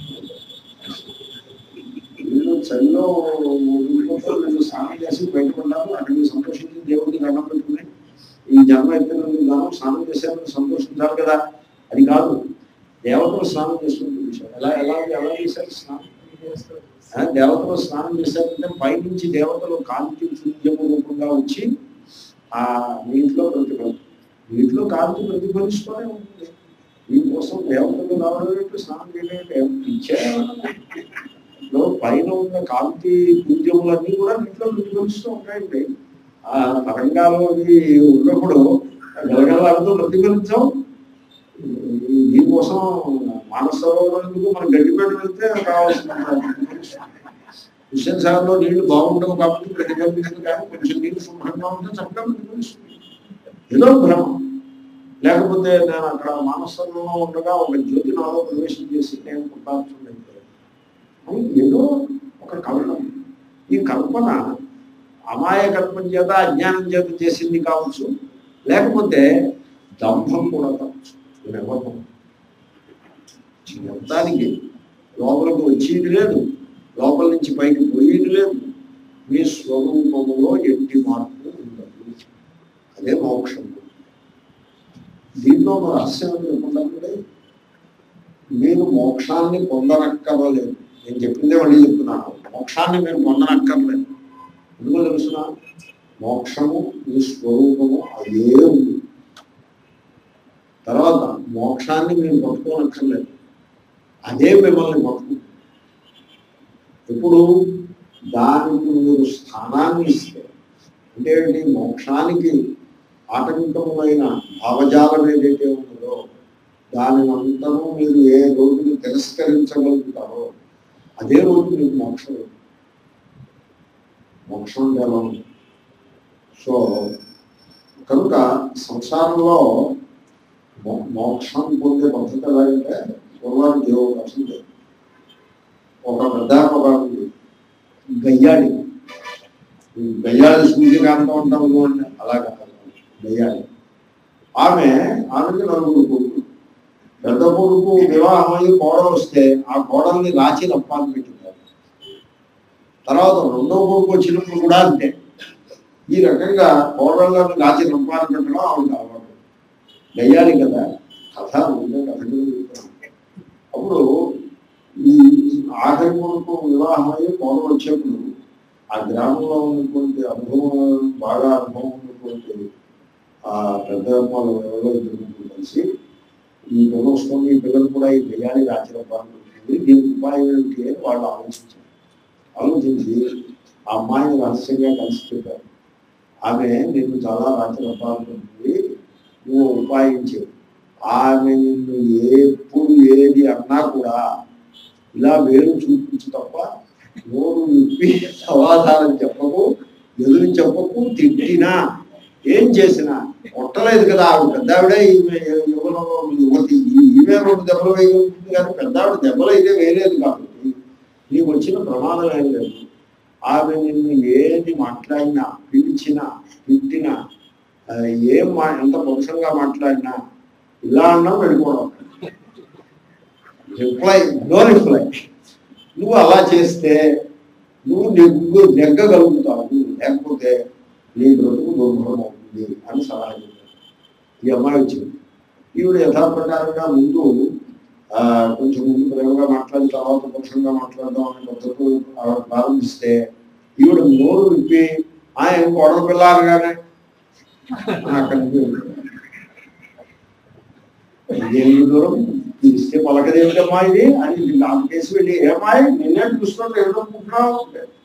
వీళ్ళు చలిలో ఊరిపోతారు, వీళ్ళు స్నానం చేసి బయటపడ్డారు అక్కడికి సంతోషించి దేవుడికి దండం పెట్టుకుని ఈ జన్మ ఎత్తినందుకు గాను స్నానం చేశారని సంతోషించాలి కదా అది కాదు దేవతలు స్నానం చేసుకుంటూ చూశారు ఎలా ఎలా ఎలా చేశారు స్నానం ఆ, దేవతలు స్నానం చేశారంటే పైనుంచి దేవతలు కాంతి సూర్యము రూపంగా వచ్చి ఆ నీటిలో ప్రతిఫలం నీటిలో కాంతి ప్రతిఫలిస్తూనే ఉంటుంది దీనికోసం దేవతలు రావడం స్నానం చేయడం ఇచ్చే లో పైన ఉన్న కాంతి పుంజములన్నీ కూడా నీటిలో ప్రతిఫలిస్తూ ఉంటాయండి ఆ తరంగాలు అవి ఉన్నప్పుడు గలగలాడుతూ ప్రతిఫలించాం ఈ- దీనికోసం మానసరోవరానికి మనం గడ్డిపేట వెళ్తే కావాల్సిన హుస్సేన్ సాగర్లో నీళ్లు బాగుండవు కాబట్టి ప్రతిఫలించదు కానీ కొంచెం నీళ్ళు శుభ్రంగా ఉంటే చక్కగా ప్రతిఫలిస్తుంది ఏదో భ్రమ లేకపోతే నేను అక్కడ మానసంలో ఉండగా ఒక జ్యోతి నాలో ప్రవేశం చేసి నేను పుట్టాల్సిందంటే అని ఏదో ఒక కల్పన ఈ కల్పన అమాయకత్వం చేత అజ్ఞానం చేత చేసింది కావచ్చు లేకపోతే దంభం కూడా కావచ్చు ఎవరు మొత్తానికి లోపలికి వచ్చేది లేదు లోపల నుంచి పైకి పోయేది లేదు మీ స్వరూపములో ఎట్టి మార్పు ఉండదు అదే మోక్షం దీంట్లో ఒక రహస్యం అని చెప్పుకుంటే మీరు మోక్షాన్ని పొందనక్కర్లేదు నేను చెప్పిందే మళ్ళీ చెప్తున్నాను మోక్షాన్ని మీరు పొందనక్కర్లేదు ఎందుకో తెలుసిన మోక్షము మీ స్వరూపము అదే ఉంది తర్వాత మోక్షాన్ని మీరు పట్టుకోనక్కర్లేదు అదే మిమ్మల్ని పట్టుకుంటుంది ఇప్పుడు దానికి మీరు స్థానాన్ని ఇస్తే అంటే ఏంటి మోక్షానికి ఆటంకమైన భావజాలం ఏదైతే ఉన్నదో దాని అంతను మీరు ఏ రోజుని తిరస్కరించగలుగుతారో అదే రోజు మీకు మోక్షం మోక్షం ఎలా ఉంది సో కనుక సంసారంలో మో- మోక్షం పొందే పద్ధతి ఎలాగంటే పూర్వానికి ఏ అవకాశం లేదు ఒక పెద్ద ఒక ఉంది. గయ్యాడి ఈ గయ్యాడి సూర్యకాంతం ఉంటాము చూడండి అలాగా గయ్యాడి ఆమె ఆమెకి నలుగురు కొడుకు పెద్ద కొడుకు వివాహం అయ్యి కోడలు వస్తే ఆ కోడల్ని రాచి రప్పాన్ని పెట్టింటారు తర్వాత రెండో కొడుకు వచ్చినప్పుడు కూడా అంతే ఈ రకంగా కోడళ్ళని రాచి రప్పాన్ని పెట్టడం ఆవిడ అలవాటు గయ్యాలి కదా కథ ఉండే కథ కూడా చెప్తాను. అప్పుడు ఈ ఆఖరి కొడుకు వివాహం అయ్యి కోడలు వచ్చేప్పుడు ఆ గ్రామంలో ఉన్నటువంటి అనుభవం బాగా అనుభవం ఉన్నటువంటి ఆ పెద్ద వాళ్ళు ఎవరో ఇద్దరు ముగ్గురు కలిసి ఈ పిల్ల వస్తుంది ఈ పిల్లలు కూడా ఈ బిర్యానీ రాచిరవ్వాలనుకుంటుంది దీనికి ఉపాయం ఏమిటి అని వాళ్ళు ఆలోచించారు ఆలోచించి ఆ అమ్మాయిని రహస్యంగా కలిసి చెప్పారు ఆమె నిన్ను చాలా రాచిరవ్వాలనుకుంటుంది నువ్వు ఉపాయించు ఆమె నిన్ను ఎప్పుడు ఏది అన్నా కూడా ఇలా వేరు చూపించు తప్ప నోరు విప్పి సమాధానం చెప్పకు ఎదురు చెప్పకు తిట్టినా ఏం చేసినా కొట్టలేదు కదా ఆవిడ పెద్ద ఆవిడే ఈమె యువలో యువతి ఈ- ఈమె రెండు దెబ్బలు వేయగలుగుతుంది కానీ పెద్ద ఆవిడ దెబ్బలు అయితే వేయలేదు కాబట్టి నీకు వచ్చిన ప్రమాదం ఏం లేదు ఆమె నిన్ను ఏది మాట్లాడినా పిలిచినా తిట్టినా ఆ, ఏం మా ఎంత పరుషంగా మాట్లాడినా ఇలా అన్నా వెళ్ళిపోవడం రిప్లై నో రిప్లై నువ్వు అలా చేస్తే నువ్వు నెగ్గు నెగ్గగలుగుతావు లేకపోతే నీ బ్రతుకు దుర్భరం అవుతుంది అని సలహా చెప్పారు ఈ అమ్మాయి వచ్చింది ఈవిడ యథాప్రకారంగా ముందు ఆ, కొంచెం ముందు ప్రేమగా మాట్లాడి తర్వాత పరుషంగా మాట్లాడదాం అనే పద్ధతులు ఆవిడ ప్రారంభిస్తే ఈవిడ నోరు విప్పి ఆయన కోడల పిల్ల అనగానే అక్కడి నుంచి వెళ్ళిపోయాడు. ఇదేం దూరం ఇస్తే పలకదేమిటమ్మా ఇది అని నాకు కేసు వెళ్ళి ఏమాయి నిన్నే చూస్తుంటే ఏమనుకుంటున్నావు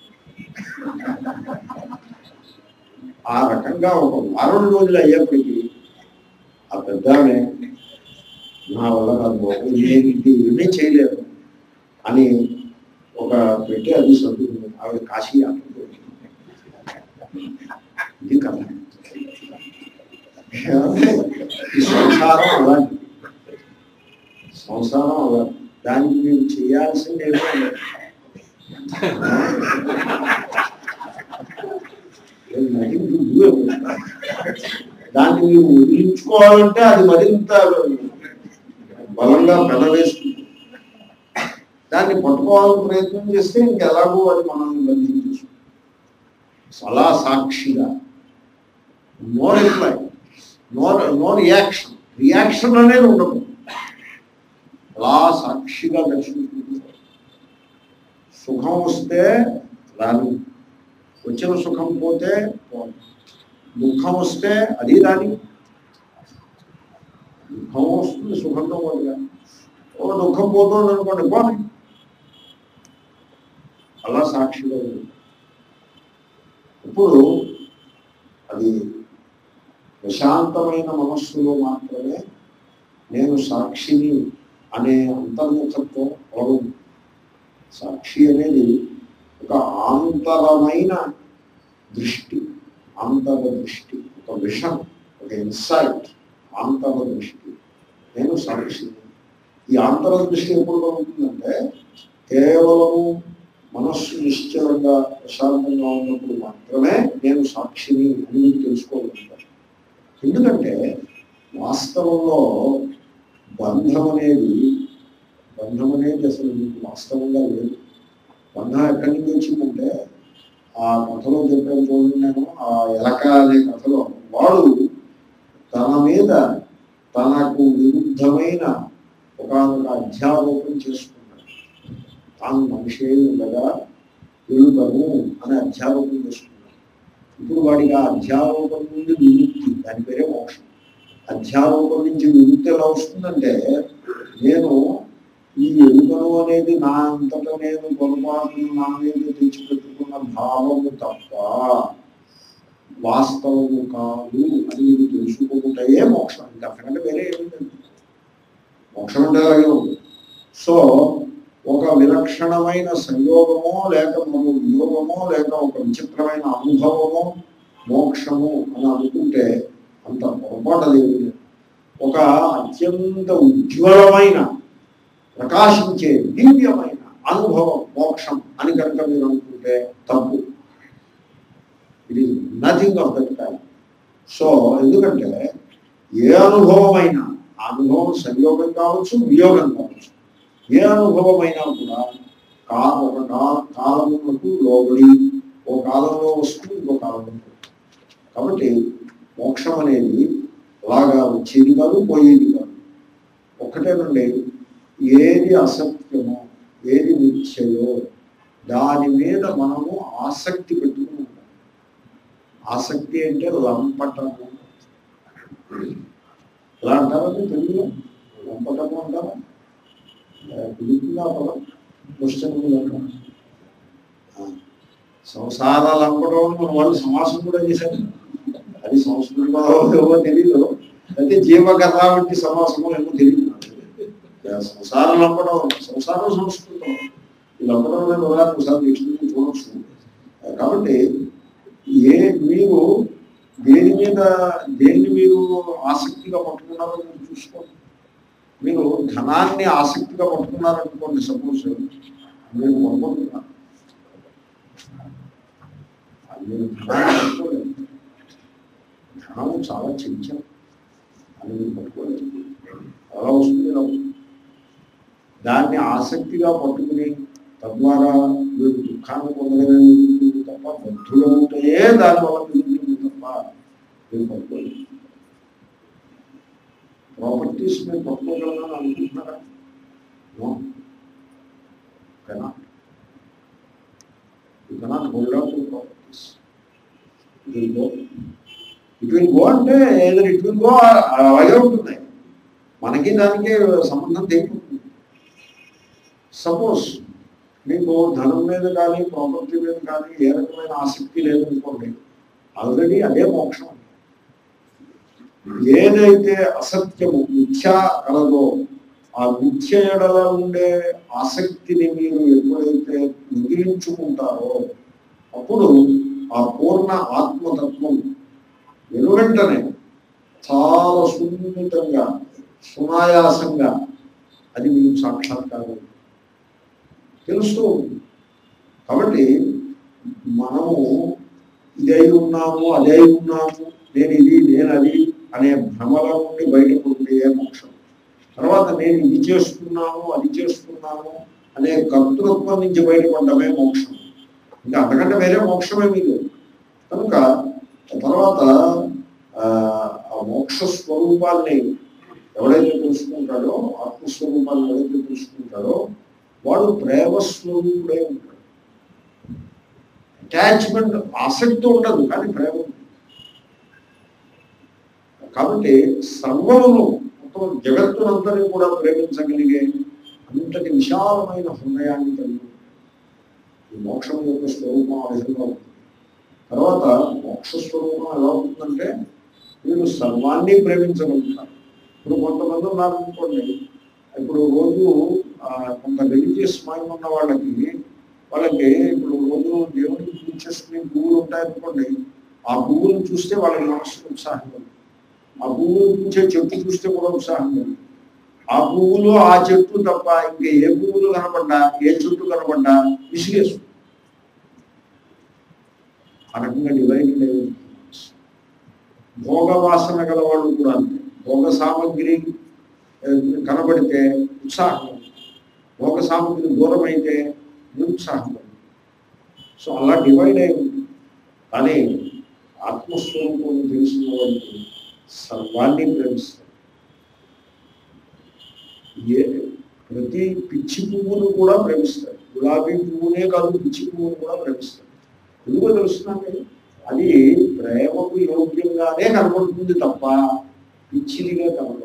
ఆ రకంగా ఒక వారం రోజులు అయ్యేప్పటికీ ఆ పెద్దామె నా వల్ల కాదు బాబు నేను ఇది ఏమీ చేయలేదు అని ఒక పెట్టి అది సర్దుకుంది ఆవిడ కాశీ యాత్రకు వచ్చింది. ఇది కథ ఈ సంసారం అలాంటి సంసారం అలా దానికి మీరు చేయాల్సింది ఏమో లేదు. There's nothing to do about it. దాన్ని మీరు వదిలించుకోవాలంటే అది మరింత బలంగా పెనవేస్తుంది దాన్ని పట్టుకోవాలని ప్రయత్నం చేస్తే ఇంకెలాగో అది మనల్ని బంధించు సలా సాక్షిగా no reply no no reaction reaction అనేది ఉండదు అలా సాక్షిగా దర్శించుకుంటుంది సుఖం వస్తే రాని వచ్చిన సుఖం పోతే పోను. దుఃఖం వస్తే అది రాని దుఃఖం వస్తుంది సుఖంతో పాటుగా ఓ దుఃఖం పోతుంది అనుకోండి పోనీ అలా సాక్షిగా ఉంది ఇప్పుడు అది ప్రశాంతమైన మనస్సులో మాత్రమే నేను సాక్షిని అనే అంతర్ముఖత్వం కలదు సాక్షి అనేది ఒక ఆంతరమైన దృష్టి ఆంతర దృష్టి ఒక విషం ఒక ఇన్సైట్ ఆంతర దృష్టి నేను సాక్షి ఈ ఆంతర దృష్టి ఎప్పుడు కలుగుతుందంటే కేవలము మనస్సు నిశ్చలంగా ప్రశాంతంగా ఉన్నప్పుడు మాత్రమే నేను సాక్షిని అని మీరు తెలుసుకోగలుగుతాను ఎందుకంటే వాస్తవంలో బంధం అనేది బంధం అనేది అసలు మీకు వాస్తవంగా లేదు బంధం ఎక్కడి నుంచి వచ్చిందంటే ఆ కథలో చెప్పాను చూడండి నేను ఆ ఎలక అనే కథలో వాడు తన మీద తనకు విరుద్ధమైన ఒకనొక అధ్యారోపణ చేసుకున్నాడు తాను మనిషి ఉండగా వెలుగను అని అధ్యారోపణ చేసుకున్నాడు ఇప్పుడు వాడికి ఆ అధ్యారోపణ నుండి విముక్తి దాని పేరే మోక్షం అధ్యారోపణ నుంచి విముక్తి ఎలా వస్తుందంటే నేను ఈ ఎరుకను అనేది నా అంతటా నేను పొరపాటును నా మీద తెచ్చిపెట్టుకున్న భావము తప్ప వాస్తవము కాదు అని ఇది తెలుసుకోకుంటే మోక్షం ఇంకా అంతకంటే వేరే ఏమీ లేదు మోక్షం అంటే అలాగే ఉంది సో ఒక విలక్షణమైన సంయోగమో లేక మరో వియోగమో లేక ఒక విచిత్రమైన అనుభవమో మోక్షము అని అనుకుంటే అంత పొరపాటు లేదు ఒక అత్యంత ఉజ్వలమైన ప్రకాశించే దివ్యమైన అనుభవం మోక్షం అని కనుక మీరు అనుకుంటే తప్పు it is nothing of that time so ఎందుకంటే ఏ అనుభవమైనా ఆ అనుభవం సంయోగం కావచ్చు వియోగం కావచ్చు ఏ అనుభవమైనా కూడా కా ఒక కా- కాలములకు లోబడి ఓ కాలంలో వస్తుంది ఇంకో కాలంలో పోతుంది. కాబట్టి మోక్షం అనేది అలాగా వచ్చేది కాదు పోయేది కాదు ఒక్కటేనండి ఏది అసత్యమో ఏది మిథ్యయో దాని మీద మనము ఆసక్తి పెట్టుకుని ఉంటాం ఆసక్తి అంటే లంపటము ఎలా అంటారండి తెలుగులో లంపటము అంటారా పిలుపుగా పదం క్వశ్చన్ సంసార లంపటం అని మన వాళ్ళు సమాసం కూడా చేశారు అది సంస్కృత పదం ఏమో తెలీదు అయితే జీవకథ వంటి సమాసమో ఏమో తెలియదు నాకు. సంసారం లంపడం సంసారం సంస్కృతం ఈ లంపడం అనేది ఉదాహరణ ఒకసారి డిక్షనరీ చూడవచ్చు కాబట్టి ఏ మీరు దేని మీద దేన్ని మీరు ఆసక్తిగా పట్టుకున్నారో మీరు చూసుకోండి మీరు ధనాన్ని ఆసక్తిగా పట్టుకున్నారనుకోండి సపోజ్ మీరు పట్టుకుంటున్నారు అది మీరు ధనాన్ని పట్టుకోలేదు ధనం చాలా చెంచం అది మీరు పట్టుకోలేదు అలా వస్తుంది ఇలా వస్తుంది దాన్ని ఆసక్తిగా పట్టుకుని తద్వారా మీరు దుఃఖాన్ని పొందగలిగింది తప్ప బుద్ధులు ఉంటే దానివల్ల మిగులుతుంది తప్ప మీరు పట్టుకోలేదు ప్రాపర్టీస్ మీరు పట్టుకోగలరని అనుకుంటున్నారా no cannot you cannot hold on to properties it will go it will go అంటే ఏదో ఇట్ విల్ గో అలాగే ఉంటుంది మనకి దానికి సంబంధం తెగిపోతుంది సపోజ్ మీకు ధనం మీద కానీ ప్రాపర్టీ మీద కానీ ఏ రకమైన ఆసక్తి లేదనుకోండి ఆల్రెడీ అదే మోక్షం ఏదైతే అసత్యము మిథ్య కలదో ఆ మిథ్య ఎడల ఉండే ఆసక్తిని మీరు ఎప్పుడైతే మిగిలించుకుంటారో అప్పుడు ఆ పూర్ణ ఆత్మతత్వం వెనువెంటనే చాలా సున్నితంగా సునాయాసంగా అది మీకు సాక్షాత్కారం తెలుస్తూ ఉంటుంది కాబట్టి మనము ఇదై ఉన్నాము అదే ఉన్నాము నేను ఇది నేను అది అనే భ్రమల నుండి బయటపడితే మోక్షం తర్వాత నేను ఇది చేస్తున్నాను అది చేస్తున్నాను అనే కర్తృత్వం నుంచి బయటపడమే మోక్షం ఇంకా అంతకంటే వేరే మోక్షమే మీకు కనుక తర్వాత ఆ ఆ మోక్ష స్వరూపాన్ని ఎవడైతే తెలుసుకుంటాడో ఆత్మస్వరూపాన్ని ఎవడైతే తెలుసుకుంటాడో వాడు ప్రేమ స్వరూపుడే ఉంటాడు అటాచ్మెంట్ ఆసక్తి ఉండదు కానీ ప్రేమ ఉంటుంది. కాబట్టి సర్వమును మొత్తం జగత్తునంతని కూడా ప్రేమించగలిగే అంతటి విశాలమైన హృదయాన్ని కలిగి ఉంది. ఈ మోక్షం యొక్క స్వరూపం ఆ విధంగా ఉంటుంది తర్వాత మోక్ష స్వరూపం ఎలా ఉంటుందంటే మీరు సర్వాన్ని ప్రేమించగలుగుతారు ఇప్పుడు కొంతమంది ఉన్నారు అనుకోండి ఇప్పుడు రోజు ఆ, కొంత రిలీజియస్ మైండ్ ఉన్న వాళ్ళకి వాళ్ళకి ఇప్పుడు రోజు దేవుడికి పూజ చేసుకునే పువ్వులు ఉంటాయనుకోండి ఆ పువ్వులను చూస్తే వాళ్ళకి మనసు ఉత్సాహంగా ఉంటుంది. ఆ పువ్వులు పూచే చెట్టు చూస్తే కూడా ఉత్సాహంగా ఉంటుంది. ఆ పువ్వులు ఆ చెట్టు తప్ప ఇంకా ఏ పువ్వులు కనపడ్డా ఏ చెట్టు కనపడ్డా విసిగేస్తుంది ఆ రకంగా డివైడ్ భోగ వాసన గల వాళ్ళు కూడా అంతే భోగ సామగ్రి ఆ, కనబడితే ఉత్సాహం భోగ సామగ్రి దూరం అయితే నిరుత్సాహం సో అలా డివైడ్ అయి ఉంది కానీ ఆత్మస్వరూపం తెలిసిన వాళ్ళకి సర్వాన్ని ప్రేమిస్తారు ఏ ప్రతి పిచ్చి పువ్వును కూడా ప్రేమిస్తారు గులాబీ పువ్వునే కాదు పిచ్చి పువ్వును కూడా ప్రేమిస్తారు ఎందుకో తెలుస్తుందండి అది ప్రేమకు యోగ్యంగానే కనబడుతుంది తప్ప పిచ్చిదిగా కనబడదు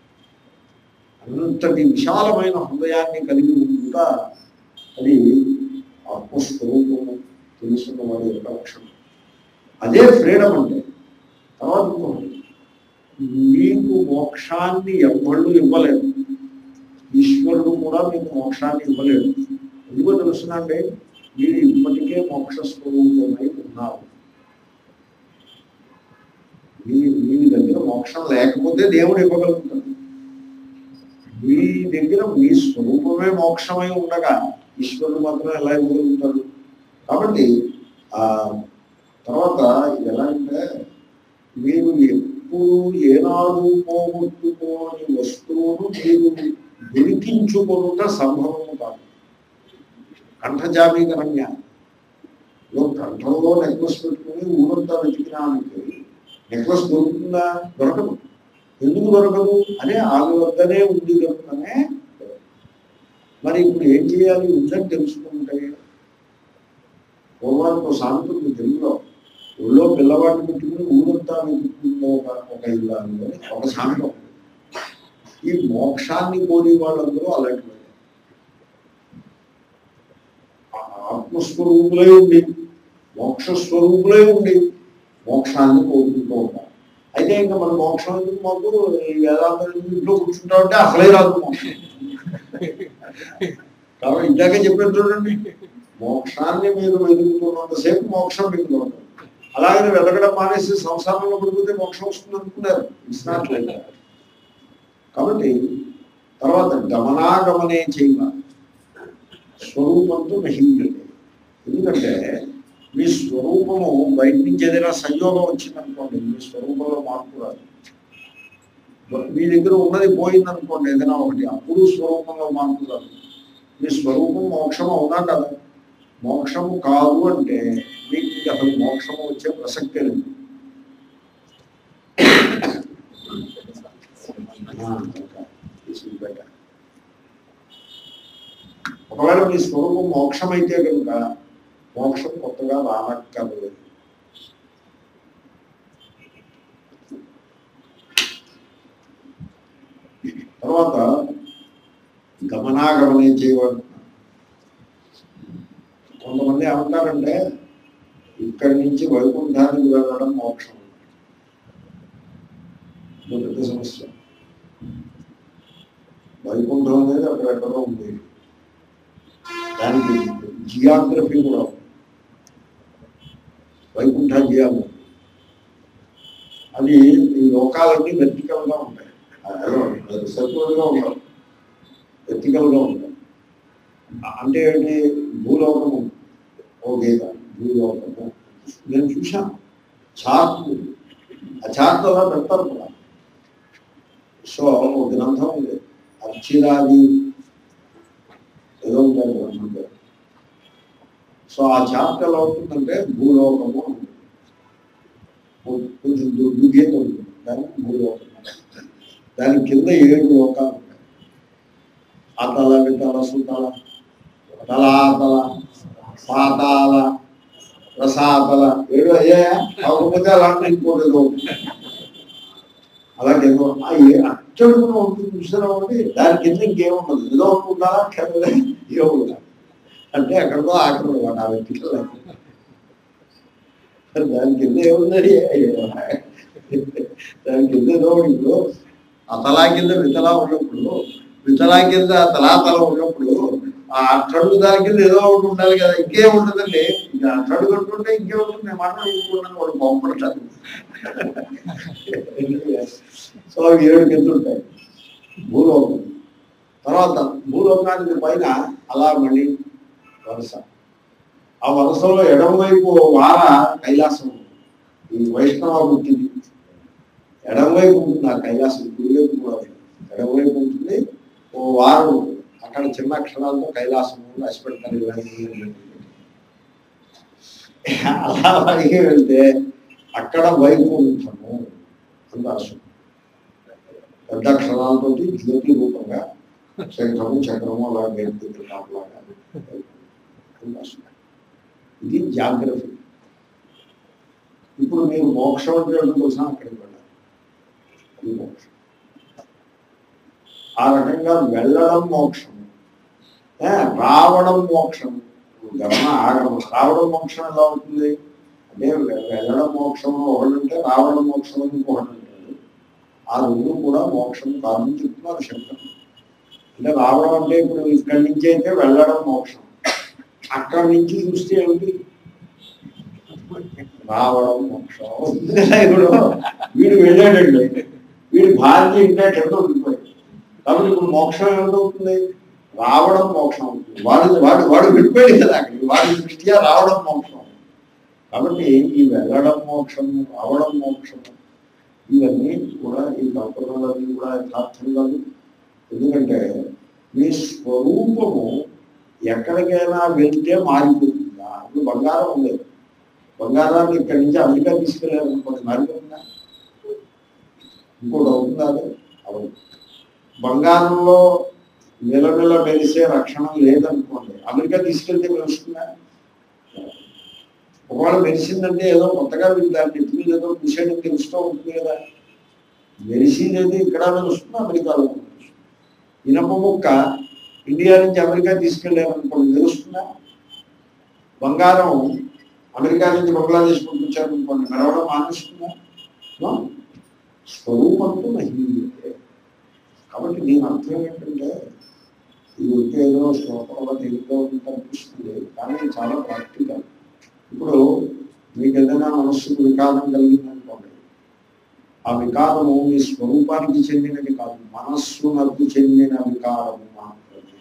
అంతటి విశాలమైన హృదయాన్ని కలిగి ఉంటుందా అది ఆత్మస్వరూపము తెలుసున్న వాడి యొక్క లక్షణం అదే ఫ్రీడమ్ అంటే తర్వాత ఇంకొకటి, మీకు మోక్షాన్ని ఎవ్వళ్ళు ఇవ్వలేదు కూడా మీకు మోక్షాన్ని ఇవ్వలేదు ఎందుకో తెలుసునండి మీరు ఇప్పటికే మోక్ష స్వరూపమై ఉన్నారు మీ మీ దగ్గర మోక్షం లేకపోతే దేవుడు ఇవ్వగలుగుతాడు మీ దగ్గర మీ స్వరూపమే మోక్షమై ఉండగా ఈశ్వరుడు మాత్రం ఎలా ఇవ్వగలుగుతాడు కాబట్టి ఆ తర్వాత ఇది ఎలా అంటే మీరు ఎప్పుడు ఏనాడు పోగొట్టుకోని వస్తువును మీరు గురికించుకొనుట సంభవము కాదు కంఠజామీకరణ్య కంఠంలో నెక్లెస్ పెట్టుకుని ఊరంతా వెతికినానికి నెక్లెస్ దొరుకుతుందా దొరకదు ఎందుకు దొరకదు అనే ఆమె వద్దనే ఉంది కనుకనే మరి ఇప్పుడు ఏం చేయాలి ఉందని తెలుసుకుంటే పూర్వానికి సామెత ఉంది తెలుగులో ఊళ్ళో పిల్లవాడిని పెట్టుకుని ఊరంతా వెతుక్కుందో ఒక ఒక ఇల్లు అని ఒక సామెత ఉంది. ఈ మోక్షాన్ని కోరి వాళ్ళందరూ అలాంటి వాళ్ళే. ఆ- ఆత్మస్వరూపులై ఉండి మోక్ష స్వరూపులై ఉండి మోక్షాన్ని కోరుకుంటూ ఉంటారు అయితే ఇంకా మన మోక్షం ఎందుకు మాకు ఈ వేదాంతం ఇంట్లో కూర్చుంటా ఉంటే అసలే రాదు మోక్షం కాబట్టి ఇందాకే చెప్పారు చూడండి మోక్షాన్ని మీరు వెతుకుతున్నంతసేపు మోక్షం మీకు దొరకదు అలాగని వెతకడం మానేసి సంసారంలో పడిపోతే మోక్షం వస్తుంది అనుకున్నారు ఇట్స్ నాట్ లైక్ దట్. కాబట్టి తర్వాత గమనాగమనే చేయవ స్వరూపంతో నహించండి ఎందుకంటే మీ స్వరూపము బయట నుంచి ఏదైనా సంయోగం వచ్చిందనుకోండి మీ స్వరూపంలో మార్పు రాదు మీ దగ్గర ఉన్నది పోయిందనుకోండి ఏదైనా ఒకటి అప్పుడు స్వరూపంలో మార్పు రాదు మీ స్వరూపం మోక్షం అవునా కదా మోక్షము కాదు అంటే మీకు ఇంక అసలు మోక్షము వచ్చే ప్రసక్తే లేదు ఆ, this is better. ఒకవేళ మీ స్వరూపం మోక్షమైతే కనుక మోక్షం కొత్తగా రానక్కర్లేదు తర్వాత గమనాగమనే చేయవాడు కొంతమంది ఏమంటారంటే ఇక్కడి నుంచి వైకుంఠానికి వెళ్ళడం మోక్షం ఇది పెద్ద సమస్య వైకుంఠం అనేది అక్కడెక్కడో ఉంది దానికి జియాగ్రఫీ కూడా ఉంది వైకుంఠ జియాగ్రఫీ అది ఈ లోకాలన్నీ వెర్టికల్ గా ఉంటాయి సర్కులర్ గా ఉండవు వెర్టికల్ గా ఉంటాయి అంటే ఏంటి భూలోకము ఓ గీత భూలోకము నేను చూశాను చార్ట్ ఉంది. ఆ చార్ట్ అలా పెడతారు కూడా సో ఒక గ్రంథం ఉంది అచ్చిరాది ఏదో ఉంటారు గ్రంథం పేరు. సో ఆ చార్ట్ ఎలా ఉంటుందంటే భూలోకము అని ఉంటుంది. కొ- కొంచెం దుర్గీత ఉంటుంది దానికి భూలోకం దాని కింద ఏడు లోకాలు ఉంటాయి అతల వితల సుతల తలాతల పాతాల రసాతల ఏడు అయ్యాయా కాకపోతే అలాంటి ఇంకోటి ఏదో ఉంది. అలాగే ఏదో ఆ ఏ అచ్చడుగున ఉంటుంది చూసారా ఒకటి దాని కింద ఇంకేముండదు ఏదో ఒకటి ఉండాలా కింద ఏదో ఉండాలి అంటే ఎక్కడికో ఆఖరి వాడు ఆ వ్యక్తికి దాని కింద ఏముందని దాని కింద ఏదో ఒకటి ఇప్పుడు అతలా కింద వితలా ఉన్నప్పుడు వితలా కింద తలాతల ఉన్నప్పుడు ఆ అట్టడుగు దాని కింద ఏదో ఒకటి ఉండాలి కదా ఇంకే ఉండదండి ఇక అట్టడుగు అంటుంటే ఇంకే ఉంటుంది నేను మాట్లాడుకుంటున్నాను వాడు బాగుపడతాను సో అవి ఏడు కింద ఉంటాయి భూలోకం తర్వాత భూలోకానికి పైన అలా మళ్ళీ వరుస ఆ వరుసలో ఎడమవైపు వార కైలాసం ఉంది. ఈ వైష్ణవ పుట్టింది ఎడమవైపు ఉంటుంది ఆ కైలాసం కుడివైపు కూడా ఉంది. ఎడమవైపు ఉంటుంది ఓ వారం ఉంటుంది అక్కడ చిన్న అక్షరాలతో కైలాసం రాసి పెడతారు ఇవన్నీ అలా అలాగే వెళ్తే అక్కడ వైకుంఠము అని రాసు పెద్ద అక్షరాలతో జ్యోతి రూపంగా శంఖము చక్రము అలా గెలుపుతుంది కాపలాగా అని రాసున్నారు. ఇది జాగ్రఫీ ఇప్పుడు మీరు మోక్షం అంటే ఏంటో తెలుసా అక్కడికి వెళ్ళాలి అది మోక్షం ఆ రకంగా వెళ్ళడం మోక్షం ఏ, రావడం మోక్షం గమన ఆగమం రావడం మోక్షం ఎలా అవుతుంది అంటే వె- వెళ్ళడం మోక్షం ఒకటంటే రావడం మోక్షం అని ఇంకొకటి అంటాడు ఆ రెండు కూడా మోక్షం కాదని చెప్తున్నారు శంకర్ అంటే రావడం అంటే ఇప్పుడు ఇక్కడి నుంచి అయితే వెళ్ళడం మోక్షం అక్కడి నుంచి చూస్తే ఏమిటి రావడం మోక్షం ఉంది కదా ఇప్పుడు వీడు వెళ్ళాడండి వీడి భార్య ఇంకా కింద ఉండిపోయింది కాబట్టి ఇప్పుడు మోక్షం ఏమిటవుతుంది రావడం మోక్షం అవుతుంది వాడు వాడు వాడు విడిపోయాడు కదా అక్కడికి వాడి దృష్ట్యా రావడం మోక్షం కాబట్టి ఈ వెళ్ళడం మోక్షము రావడం మోక్షము ఇవన్నీ కూడా ఈ కల్పనలన్నీ కూడా యథార్థం కాదు ఎందుకంటే మీ స్వరూపము ఎక్కడికైనా వెళ్తే మారిపోతుందా ఇప్పుడు బంగారం ఉంది బంగారాన్ని ఇక్కడి నుంచి అమెరికా తీసుకెళ్ళాలనుకోండి మారిపోతుందా ఇంకోటి అవుతుందా అది? అవును బంగారంలో నిలనిల మెరిసే రక్షణ లేదనుకోండి అమెరికా తీసుకెళ్తే మెరుస్తుందా ఒకవేళ మెరిసిందంటే ఏదో కొత్తగా వీళ్ళు దాన్ని ఎత్తి మీద ఏదో చూసేయడం తెలుస్తూ ఉంటుంది కదా మెరిసింది ఇక్కడ మెరుస్తుంది అమెరికాలో మెరుస్తుంది. ఇనప ముక్క ఇండియా నుంచి అమెరికా తీసుకెళ్ళారనుకోండి మెరుస్తుందా బంగారం అమెరికా నుంచి బంగ్లాదేశ్ పంపించారనుకోండి మెరవడం మానేస్తుందా No. స్వరూపంతో మహిళ కాబట్టి దీని అర్థం ఏంటంటే ఇది ఉంటే ఏదో శ్లోకంలో తేలిగ్గా ఉంటుంది అనిపిస్తుంది కానీ ఇది చాలా ప్రాక్టికల్ ఇప్పుడు మీకు ఏదైనా మనస్సుకు వికారం కలిగిందనుకోండి ఆ వికారము మీ స్వరూపానికి చెందినది కాదు మనస్సునకు చెందిన వికారము మాత్రమే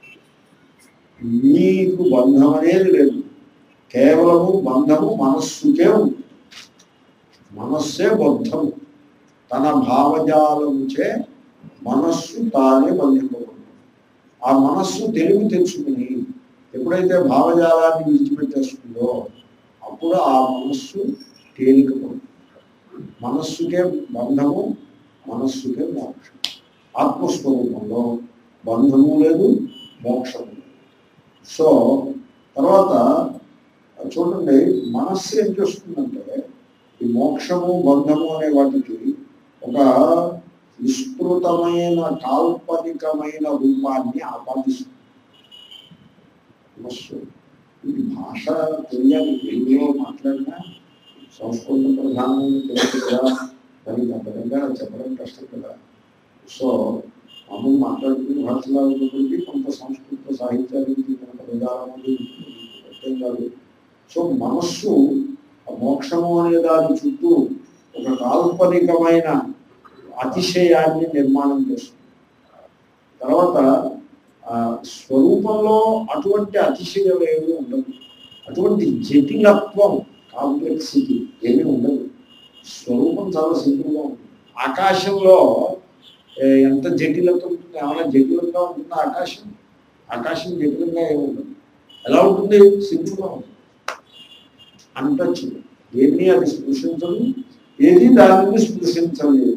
మీకు బంధం అనేది లేదు కేవలము బంధము మనస్సుకే ఉంది మనస్సే బద్ధము తన భావజాలముచే మనస్సు తానే బంధింపబడుతుంది ఆ మనస్సు తెలివి తెచ్చుకుని ఎప్పుడైతే భావజాలాన్ని విడిచిపెట్టేస్తుందో అప్పుడు ఆ మనస్సు తేలికపోతుంది మనస్సుకే బంధము మనస్సుకే మోక్షం ఆత్మస్వరూపంలో బంధము లేదు మోక్షము లేదు సో తర్వాత చూడండి మనస్సు ఏం చేస్తుందంటే ఈ మోక్షము బంధము అనే వాటికి ఒక విస్తృతమైన కాల్పనికమైన రూపాన్ని ఆపాదిస్తుంది మనస్సు ఇది భాష తెలియాలి తెలుగులో మాట్లాడినా సంస్కృత ప్రధానమైన తెలుగు కదా దానికి అంతకంగా చెప్పడం కష్టం కదా సో మామూలు మాట్లాడుకునే భాషలో ఉన్నటువంటి కొంత సంస్కృత సాహిత్యానికి కొంత విధానం అర్థం కాదు సో మనస్సు ఆ మోక్షము అనే దాని చుట్టూ ఒక కాల్పనికమైన అతిశయాన్ని నిర్మాణం చేస్తుంది తర్వాత ఆ స్వరూపంలో అటువంటి అతిశయం ఏమీ ఉండదు అటువంటి జటిలత్వం కాంప్లెక్సిటీ ఏమీ ఉండదు స్వరూపం చాలా సింపుల్గా ఉంటుంది ఆకాశంలో ఏ, ఎంత జటిలత ఉంటుంది ఏమైనా జటిలంగా ఉంటుందా ఆకాశం ఆకాశం జటిలంగా ఏమి ఉండదు ఎలా ఉంటుంది సింపుల్గా ఉంటుంది అన్టచబుల్ ఏమీ అది స్పృశించదు ఏది దానిని స్పృశించలేదు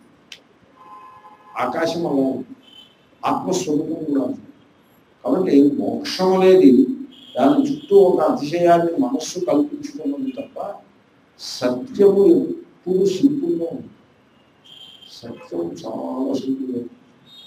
ఆకాశం అలా ఉంది. ఆత్మస్వరూపం కూడా ఉంది కాబట్టి మోక్షం అనేది దాని చుట్టూ ఒక అతిశయాన్ని మనస్సు కల్పించుకున్నది తప్ప సత్యము ఎప్పుడు సింపుల్గా ఉంది సత్యం చాలా సింపుల్గా ఉంది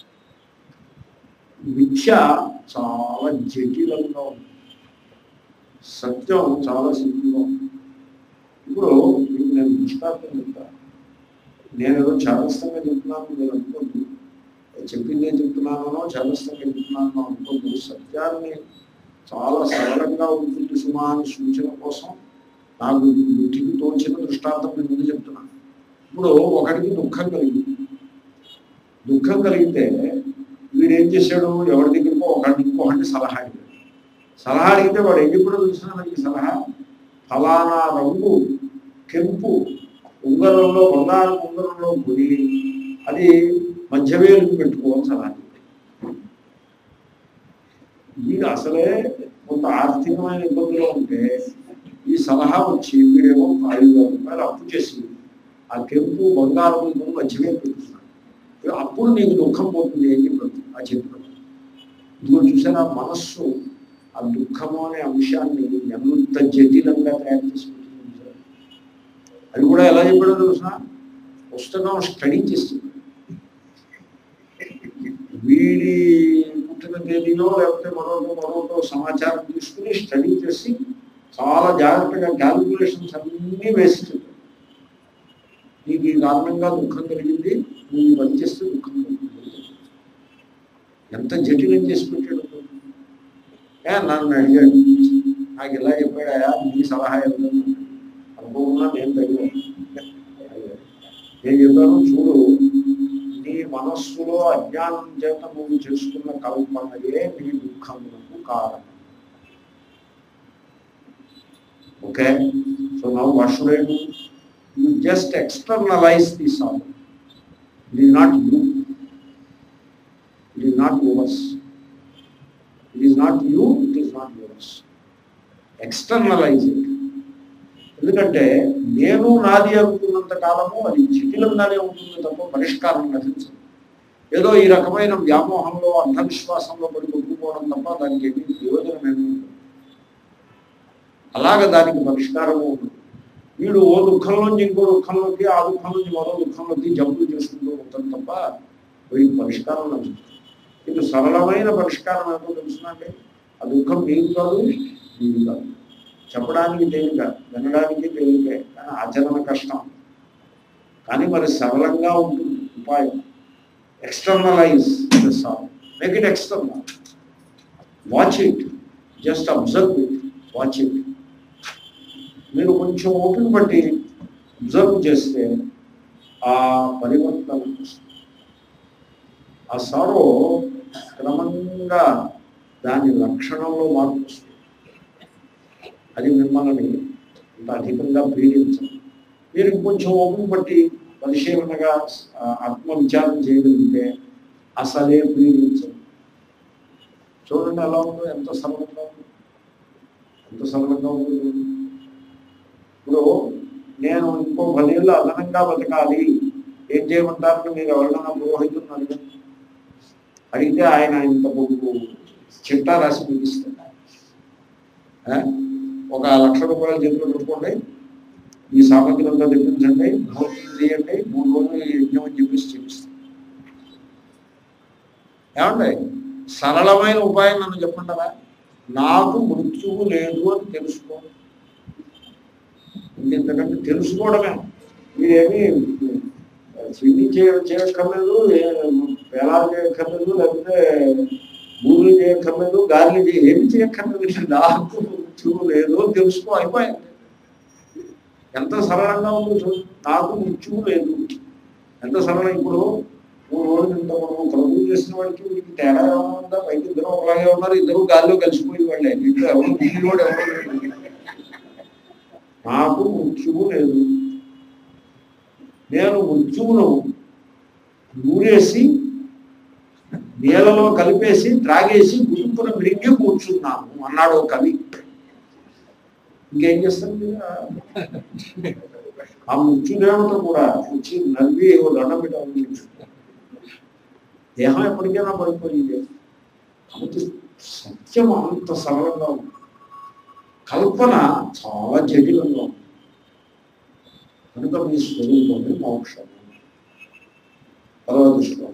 మిథ్య చాలా జటిలంగా ఉంది సత్యం చాలా సింపుల్గా ఉంది ఇప్పుడు మీకు నేను దృష్టాంతం చెప్తాను నేను ఏదో చాదస్తంగా చెప్తున్నాను మీరు అనుకోద్దు చెప్పిందే చెప్తున్నానో చాదస్తంగా చెప్తున్నానో అనుకోద్దు సత్యాన్ని చాలా సరళంగా ఉంటుంది సుమా అని సూచన కోసం నాకు బుద్ధికి తోచిన దృష్టాంతం నేను ముందు చెప్తున్నాను ఇప్పుడు ఒకటికి దుఃఖం కలిగింది దుఃఖం కలిగితే వీడు ఏం చేశాడు ఎవరి దగ్గరకో ఒకటి ఇంకొకటి సలహా అడిగాడు సలహా అడిగితే వాడు ఏం చెప్పాడో తెలిసిన మనకి సలహా ఫలానా రంగు కెంపు ఉంగరంలో బంగారు ఉంగరంలో గురి అది మధ్యవేలు పెట్టుకోవాల్సి సలహా చెప్పాడు. వీడు అసలే కొంత ఆర్థికమైన ఇబ్బందిలో ఉంటే ఈ సలహా వచ్చి వీడేమో ఐదు వేల రూపాయలు అప్పు చేసి ఆ కెంపు బంగారం ఉంగరం మధ్యవేలు పెట్టుకున్నాడు అప్పుడు నీకు దుఃఖం పోతుంది ఏం చెప్పదు ఆ చెప్పినప్పుడు ఇదిగో చూసారా మనస్సు ఆ దుఃఖము అనే అంశాన్ని ఎంత జటిలంగా తయారు చేసుకుంటుంది చూసారా? అది కూడా ఎలా చెప్పాడో తెలుసిన పుస్తకం స్టడీ చేసి చెప్పాడు. వీడి పుట్టిన తేదీలో లేకపోతే మరొక మరొక సమాచారం తీసుకుని స్టడీ చేసి చాలా జాగ్రత్తగా క్యాల్కులేషన్స్ అన్నీ వేసి చెప్పాడు నీకు ఈ కారణంగా దుఃఖం కలిగింది నువ్వు పని చేస్తే దుఃఖం కలిగింది ఎంత జటిలం చేసి పెట్టాడు ఏ నన్ను అడిగాడు నాకు ఇలా చెప్పాడా నీ సలహా ఎంత అనుకోకుండా నేను తగిలాను నేను చెప్పాను చూడు నీ మనస్సులో అజ్ఞానం చేత నువ్వు చేసుకున్న కల్పనయే నీ దుఃఖములకు కారణం ఓకే సో నవ్వు వర్షుడేను you just externalize the song it is not you it is not yours it is not you it is not yours externalize it ఎందుకంటే నేను నాది అనుకున్నంత కాలము అది జటిలంగానే ఉంటుంది తప్ప పరిష్కారం లభించదు ఏదో ఈ రకమైన వ్యామోహంలో అంధవిశ్వాసంలో పడి కొట్టుకుపోవడం తప్ప దానికి ఏమీ ప్రయోజనం ఏమీ ఉండదు అలాగ దానికి పరిష్కారము ఉండదు వీడు ఓ దుఃఖంలోంచి ఇంకో దుఃఖంలోకి ఆ దుఃఖం నుంచి మరో దుఃఖంలోకి జంపులు చేసుకుంటూ ఉంటాం తప్ప వీడికి పరిష్కారం లభించదు ఇది సరళమైన పరిష్కారం ఏమో తెలుసునండి ఆ దుఃఖం మీకు కాదు మీకు కాదు చెప్పడానికి తేలిక వినడానికి తేలికే కానీ ఆచరణ కష్టం కానీ మరి సరళంగా ఉంటుంది ఉపాయం externalize make it external watch it just observe it watch it మీరు కొంచెం ఓపిక బట్టి అబ్జర్వ్ చేస్తే ఆ పరివర్తన వస్తుంది. ఆ సారో క్రమంగా దాని లక్షణంలో మార్పు వస్తుంది అది మిమ్మల్ని ఇంత అధికంగా పీడించదు మీరు కొంచెం ఓపిక బట్టి పరిశీలనగా ఆ, ఆత్మవిచారం చేయగలిగితే అసలే పీడించదు చూడండి ఎలా ఉందో ఎంత సరళంగా ఉంది ఎంత సరళంగా ఉంది ఇప్పుడు నేను ఇంకో పదేళ్ళు అదనంగా బతకాలి ఏం చేయమంటారని మీరు ఎవరైనా పురోహితులను అడగండి అడిగితే ఆయన ఇంత పొడుగు చిట్టా రాసి ముగిస్తారు ఆ? ఒక లక్ష రూపాయల చేతిలో పెట్టుకోండి ఈ సామగ్రి అంతా తెప్పించండి ముహూర్తం చేయండి మూడు రోజులు ఈ యజ్ఞం అని చెప్పేసి చూపిస్తాం ఏమండి సరళమైన ఉపాయం నన్ను చెప్పంటారా నాకు మృత్యువు లేదు అని తెలుసుకో ఇంతకంటే తెలుసుకోవడమే మీరేమి స్విమ్మింగ్ చేయ చేయక్కర్లేదు ఏ- వేలాలు చేయక్కర్లేదు లేకపోతే బూర్లు చేయక్కర్లేదు గాలి చేయ ఏమి చేయక్కర్లేదు నాకు మృత్యువు లేదు అని తెలుసుకో అయిపోయింది ఎంత సరళంగా ఉందో చూడు నాకు మృత్యువు లేదు ఎంత సరళం ఇప్పుడు మూడు రోజులు ఇంత మనం కలుపు చేసిన వాడికి వీడికి తేడా ఏమైనా ఉందా పైకి ఇద్దరు ఒకలాగే ఉన్నారు ఇద్దరు గాల్లో కలిసిపోయి వాళ్ళే ఇంట్లో ఎవరు వీడిలోడు ఎవరు లేరు. నాకు మృత్యువు లేదు నేను మృత్యువును నూరేసి నీళ్ళలో కలిపేసి త్రాగేసి గురుపున మృంగి కూర్చున్నాను అన్నాడు ఓ కవి ఇంకేం చేస్తాను మీరు? ఆ మృత్యుదేవత కూడా వచ్చి నవ్వి ఓ దండం పెట్టాలి దేహం ఎప్పటికైనా పడిపోయింది కాబట్టి సత్యం అంత సరళంగా ఉంది కల్పన చాలా జటిలంగా ఉంది కనుక మీ స్వరూపమే మోక్షం తర్వాత శ్లోకం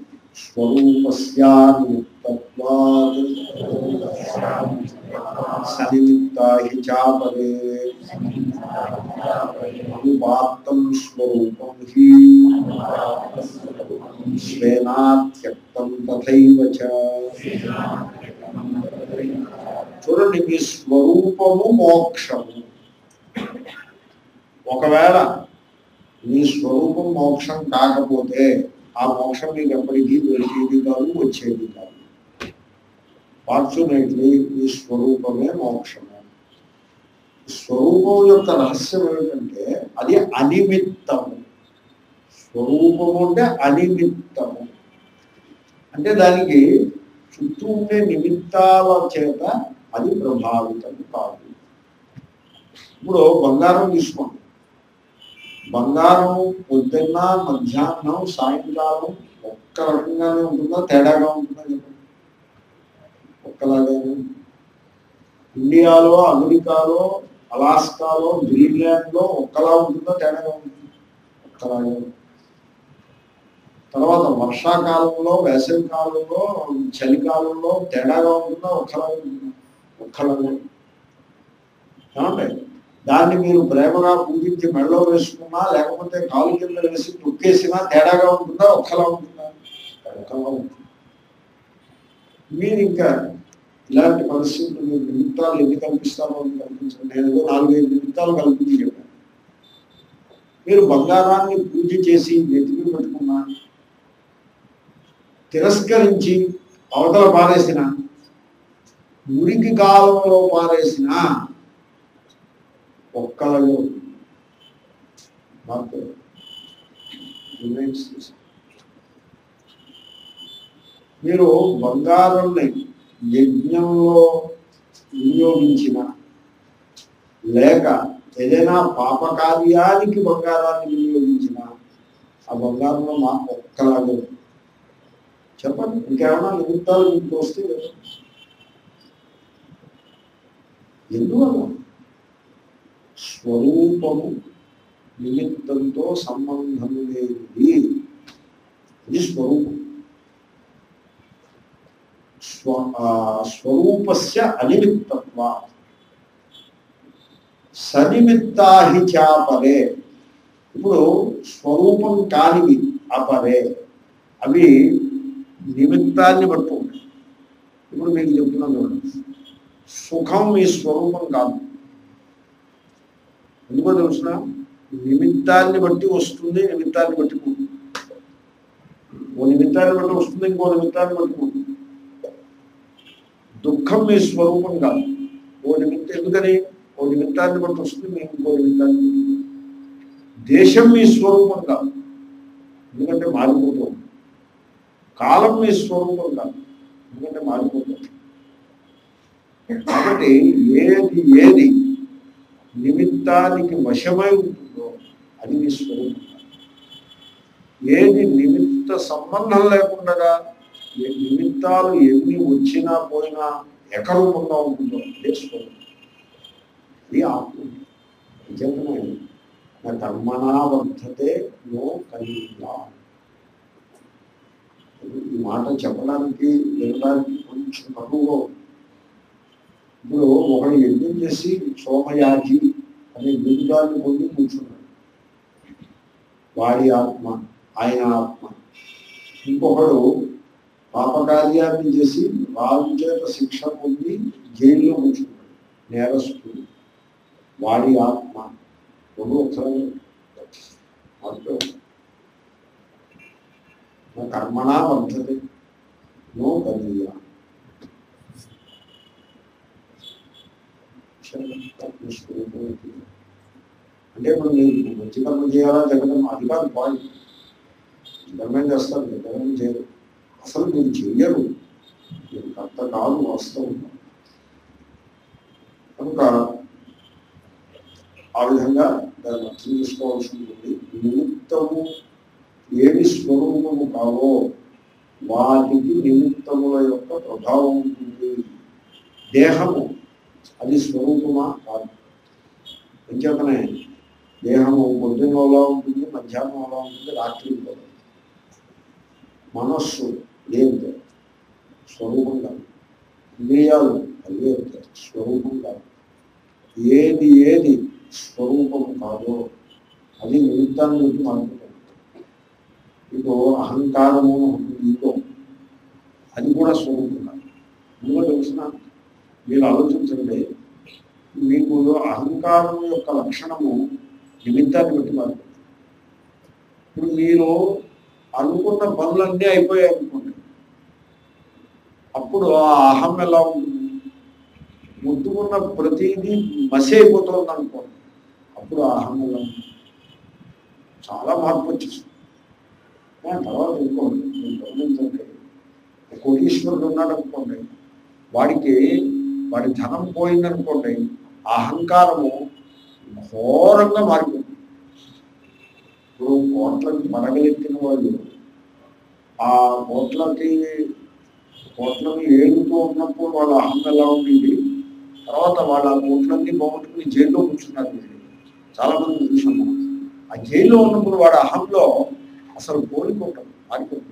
స్వరూపస్యానిమిత్తత్వాత్ సనిమిత్తా హి చాపరే అనుపాత్తం స్వరూపం హి స్వేనాత్యక్తం తథైవ చ చూడండి మీ స్వరూపము మోక్షము ఒకవేళ మీ స్వరూపం మోక్షం కాకపోతే ఆ మోక్షం మీకు ఎప్పటికీ దొరికేది కాదు వచ్చేది కాదు ఫార్చునేట్లీ మీ స్వరూపమే మోక్షము స్వరూపం యొక్క రహస్యం ఏమిటంటే అది అనిమిత్తము స్వరూపము అంటే అనిమిత్తము అంటే దానికి చుట్టూ ఉండే నిమిత్తాల చేత అది ప్రభావితం కాదు ఇప్పుడు బంగారం తీసుకోండి బంగారం పొద్దున్న మధ్యాహ్నం సాయంకాలం ఒక్క రకంగానే ఉంటుందా తేడాగా ఉంటుందా చెప్పండి ఒక్కలాగానే ఇండియాలో అమెరికాలో అలాస్కాలో గ్రీన్లాండ్లో ఒక్కలా ఉంటుందా తేడాగా ఉంటుంది ఒక్కలాగే ఉంటుంది. తర్వాత వర్షాకాలంలో వేసవి కాలంలో చలికాలంలో తేడాగా ఉంటుందా ఒక్కలా ఉంటుందా ఒక్కలాగే ఏమండి దాన్ని మీరు ప్రేమగా పూజించి మెడలో వేసుకున్నా లేకపోతే కాలు కింద వేసి తొక్కేసినా తేడాగా ఉంటుందా ఒక్కలా ఉంటుందా ఒక్కలా ఉంటుంది మీరు ఇంకా ఇలాంటి పరిస్థితులు మీరు నిమిత్తాలు ఎన్ని కల్పిస్తారో అని కల్పించండి నేను ఏదో నాలుగైదు నిమిత్తాలు కల్పించి చెప్పాను మీరు బంగారాన్ని పూజ చేసి నెత్తికి పెట్టుకున్నా తిరస్కరించి అవతల పారేసిన మురికి కాలంలో పారేసిన ఒక్కలలో మార్పు remains the same. మీరు బంగారాన్ని యజ్ఞంలో వినియోగించిన లేక ఏదైనా పాపకార్యానికి బంగారాన్ని వినియోగించిన ఆ బంగారంలో మా ఒక్కలాగే ఉంది. చెప్పండి ఇంకేమైనా నిమిత్తాలు మీకు వస్తే కదా. ఎందువల్ల స్వరూపము నిమిత్తంతో సంబంధము లేనిది ఇది స్వరూపం స్వ ఆ, స్వరూపస్య అనిమిత్తత్వ సనిమిత్తాహి చాపరే ఇప్పుడు స్వరూపం కానివి అపరే అవి నిమిత్తాన్ని బట్టి ఉంటాయి ఇప్పుడు మీకు చెప్తున్నాను చూడండి సుఖం మీ స్వరూపం కాదు ఎందుకో తెలుసిన నిమిత్తాన్ని బట్టి వస్తుంది నిమిత్తాన్ని బట్టి పోతుంది ఓ నిమిత్తాన్ని బట్టి వస్తుంది ఇంకో నిమిత్తాన్ని బట్టి పోతుంది దుఃఖం మీ స్వరూపం కాదు ఓ నిమిత్తం ఎందుకని ఓ నిమిత్తాన్ని బట్టి వస్తుంది మీకు ఇంకో నిమిత్తాన్ని బట్టి పోతుంది. దేశం మీ స్వరూపం కాదు ఎందుకంటే మారిపోతుంది కాలం మీ స్వరూపం కాదు ఎందుకంటే మారిపోతుంది కాబట్టి ఏది ఏది నిమిత్తానికి వశమై ఉంటుందో అది మీ స్వరూపం ఏది నిమిత్త సంబంధం లేకుండా ఏ నిమిత్తాలు ఎన్ని వచ్చినా పోయినా ఏకరూపంగా ఉంటుందో అదే స్వరూపం ఇది ఆత్మ నిజంగానే నా కర్మణా వర్ధతే నో కలిగా ఈ మాట చెప్పడానికి వినడానికి కొంచెం కరువుగా ఉంది ఇప్పుడు ఒకడు యజ్ఞం చేసి సోమయాజి అనే బిరుదాన్ని పొంది కూర్చున్నాడు వాడి ఆత్మ ఆయన ఆత్మ ఇంకొకడు పాపకార్యాన్ని చేసి రాజు చేత శిక్ష పొంది జైల్లో కూర్చున్నాడు నేరస్తుడు వాడి ఆత్మ రెండు ఒకసారి మాత్రం నా కర్మణా వర్ధతే నో కదీయ అంటే ఇప్పుడు మీరు మంచి కర్మ చేయాలా జగన్ అది కాదు పాయింట్ కర్మేం చేస్తారు జగన్ చేయరు అసలు మీరు చెయ్యరు మీరు కర్త కాదు వాస్తవం కనుక ఆ విధంగా దాన్ని అర్థం చేసుకోవాల్సి ఉంటుంది నిమిత్తము ఏవి స్వరూపము కావో వాటికి నిమిత్తముల యొక్క ప్రభావం ఉంటుంది దేహము అది స్వరూపమా కాదు అంచేతనే దేహము పొద్దున్న ఎలా ఉంటుంది మధ్యాహ్నం ఎలా ఉంటుంది రాత్రి ఉంటుంది మనస్సు ఏంటి స్వరూపం కాదు ఇంద్రియాలు అవి ఏంటి స్వరూపం కాదు ఏది ఏది స్వరూపం కాదో అది నిమిత్తాన్ని బట్టి మారుతుంది ఇప్పుడు అహంకారము ఈగో అది కూడా స్వరూపం కాదు ఎందుకంటే తెలిసిన మీరు ఆలోచించండి మీకు అహంకారం యొక్క లక్షణము నిమిత్తాన్ని బట్టి మారుతుంది ఇప్పుడు మీరు అనుకున్న పనులన్నీ అయిపోయాయి అనుకోండి అప్పుడు ఆ అహం ఎలా ఉంటుంది ముట్టుకున్న ప్రతిదీ మసి అయిపోతుంది అనుకోండి అప్పుడు ఆ అహం ఎలా ఉంటుంది చాలా మార్పు వచ్చేస్తుంది ఆ తర్వాత ఇంకోండి మీరు గమనించండి ఒక కోటీశ్వరుడు ఉన్నాడు అనుకోండి వాడికి వాడి ధనం పోయిందనుకోండి ఆ అహంకారము ఘోరంగా మారిపోతుంది ఇప్పుడు కోట్లకి పడగలెత్తిన వాళ్ళు ఆ కోట్లకి కోట్లని ఏడుతూ ఉన్నప్పుడు వాళ్ళ అహం ఎలా ఉండేది తర్వాత వాళ్ళ ఆ కోట్లన్నీ పోగొట్టుకుని జైల్లో కూర్చున్నారు వీళ్ళు. చాలా మంది చూసాం మనం ఆ జైల్లో ఉన్నప్పుడు వాడి అహంలో అసలు కోరికుంటాం మారిపోతుంది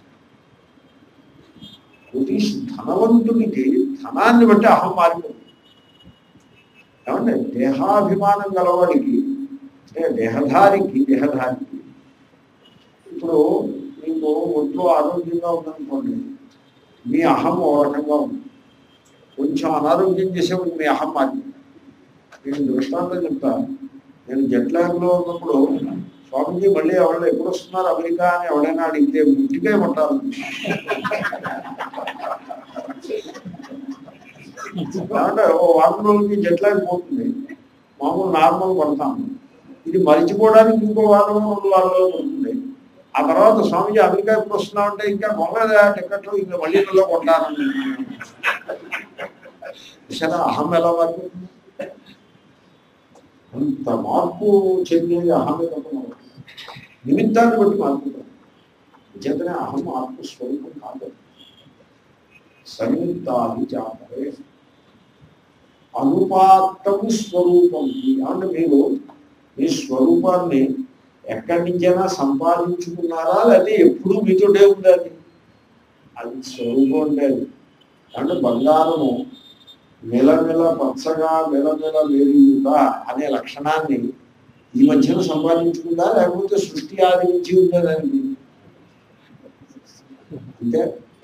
కోటీష్ ధనవంతునికి ధనాన్ని బట్టి అహం మారిపోతుంది ఏమంటే దేహాభిమానం గలవాడికి అంటే దేహధారికి దేహధారికి ఇప్పుడు మీకు ఒంట్లో ఆరోగ్యంగా ఉందనుకోండి మీ అహం ఓ రకంగా ఉంది కొంచెం అనారోగ్యం చేసేప్పుడు మీ అహం మారి నేను దృష్టాంతం చెప్తా నేను జట్లాగ్లో ఉన్నప్పుడు స్వామిజీ మళ్ళీ ఎవరు ఎప్పుడు వస్తున్నారు అమెరికా అని ఎవరైనా అడిగితే ముట్టిగా ఉంటారు కాబట్టి ఓ వారం రోజులకి జట్లాగ్ పోతుంది మామూలు నార్మల్ పడతాము ఇది మరిచిపోవడానికి ఇంకో వారం రెండు వారాలు పడుతుంది ఆ తర్వాత స్వామిజీ అమెరికా ఎప్పుడు వస్తున్నావు అంటే ఇంకా మొన్న టికెట్లు ఇంకా మళ్ళీ నెలలో కొంటాను సరే అహం ఎలా మారిపోతుంది అంత మార్పు చెందేది అహమే తప్ప మరొకటి. నిమిత్తాన్ని బట్టి మారుతుంది చేతనే అహం ఆత్మ స్వరూపం కాదు సన్నిమిత్తాది జాతరే అనుపాతం స్వరూపం అంటే మీరు మీ స్వరూపాన్ని ఎక్కడి నుంచైనా సంపాదించుకున్నారా లేకపోతే ఎప్పుడూ మీతోటే ఉంది అది అది స్వరూపం ఉండేది అంటే బంగారము మెలమెల పచ్చగా మెలమెల వేరుగా అనే లక్షణాన్ని ఈ మధ్యన సంపాదించుకుందా లేకపోతే సృష్టి ఆది నుంచి ఉందా దానికి అంటే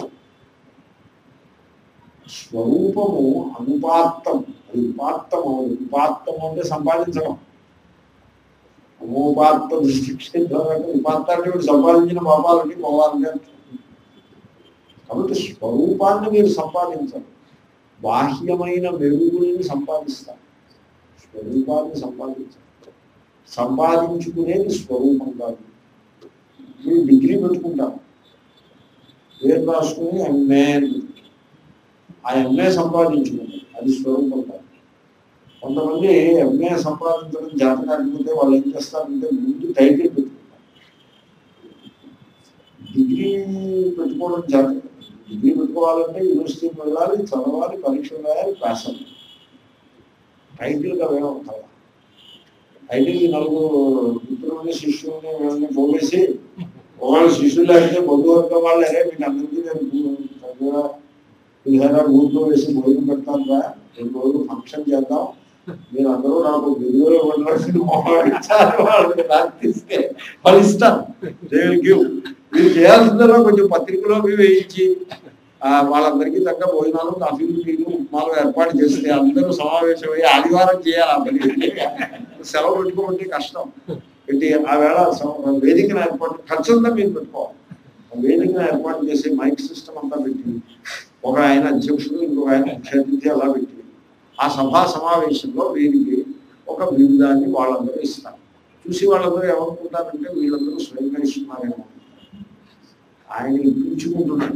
స్వరూపము అనుపాత్తం అది ఉపాత్తము ఉపాత్తము అంటే సంపాదించడం అమోపాత్త దృష్టిక్షేత్రం ఉపాత్తాన్ని వీడు సంపాదించిన పాపాలని పోవాలని అర్థం. కాబట్టి స్వరూపాన్ని మీరు సంపాదించాలి బాహ్యమైన మెరుగుని సంపాదిస్తారు స్వరూపాన్ని సంపాదించాలి సంపాదించుకునేది స్వరూపం కాదు మీరు డిగ్రీ పెట్టుకుంటారు పేరు రాసుకుని ఎంఏ అని ఆ ఎంఏ సంపాదించుకుంది అది స్వరూపం కాదు కొంతమంది ఎంఏ సంపాదించడం జాత కాకపోతే వాళ్ళు ఏం చేస్తారంటే ముందు టైటిల్ పెట్టుకుంటారు డిగ్రీ పెట్టుకోవడం జాత డిగ్రీ పెట్టుకోవాలంటే యూనివర్సిటీకి వెళ్ళాలి చదవాలి పరీక్షలు రాయాలి పాస్ అవ్వాలి టైటిల్గా వేయవుతాయి టైటిల్ నలుగురు మిత్రులని శిష్యుల్ని వీళ్ళని పోగేసి ఒకవేళ శిష్యులు అయితే బంధువర్గం వాళ్ళు అరే మీకు అందరికీ నేను చక్కగా పులిహోర ఊరిలో వేసి భోజనం పెడతాను రా రెండు రోజులు ఫంక్షన్ చేద్దాం మీరు అందరూ నాకు విలువలు ఇవ్వడానికి మోహరించాలి వాళ్ళకి ప్రార్థిస్తే వాళ్ళు ఇస్తారు దేవుడికి మీరు చేయాల్సిందలో కొంచెం పత్రికలో అవి వేయించి ఆ, వాళ్ళందరికీ తగ్గ భోజనాలు కాఫీలు టీలు ఉప్మాలు ఏర్పాటు చేస్తే అందరూ సమావేశమై ఆదివారం చేయాలి ఆ పని సెలవు పెట్టుకోమంటే కష్టం పెట్టి ఆ వేళ సమ- వేదికను ఏర్పాటు ఖర్చు అంతా మీరు పెట్టుకోవాలి ఆ వేదికను ఏర్పాటు చేసి మైక్ సిస్టమ్ అంతా పెట్టి ఒక ఆయన అధ్యక్షుడు ఇంకొక ఆయన ముఖ్య అతిథి అలా పెట్టి ఆ సభా సమావేశంలో వీరికి ఒక బిరుదాన్ని వాళ్ళందరూ ఇస్తారు చూసి వాళ్ళందరూ ఏమనుకుంటారంటే వీళ్ళందరూ స్వయంగా ఇస్తున్నారేమో ఆయన ఇప్పించుకుంటున్నాడు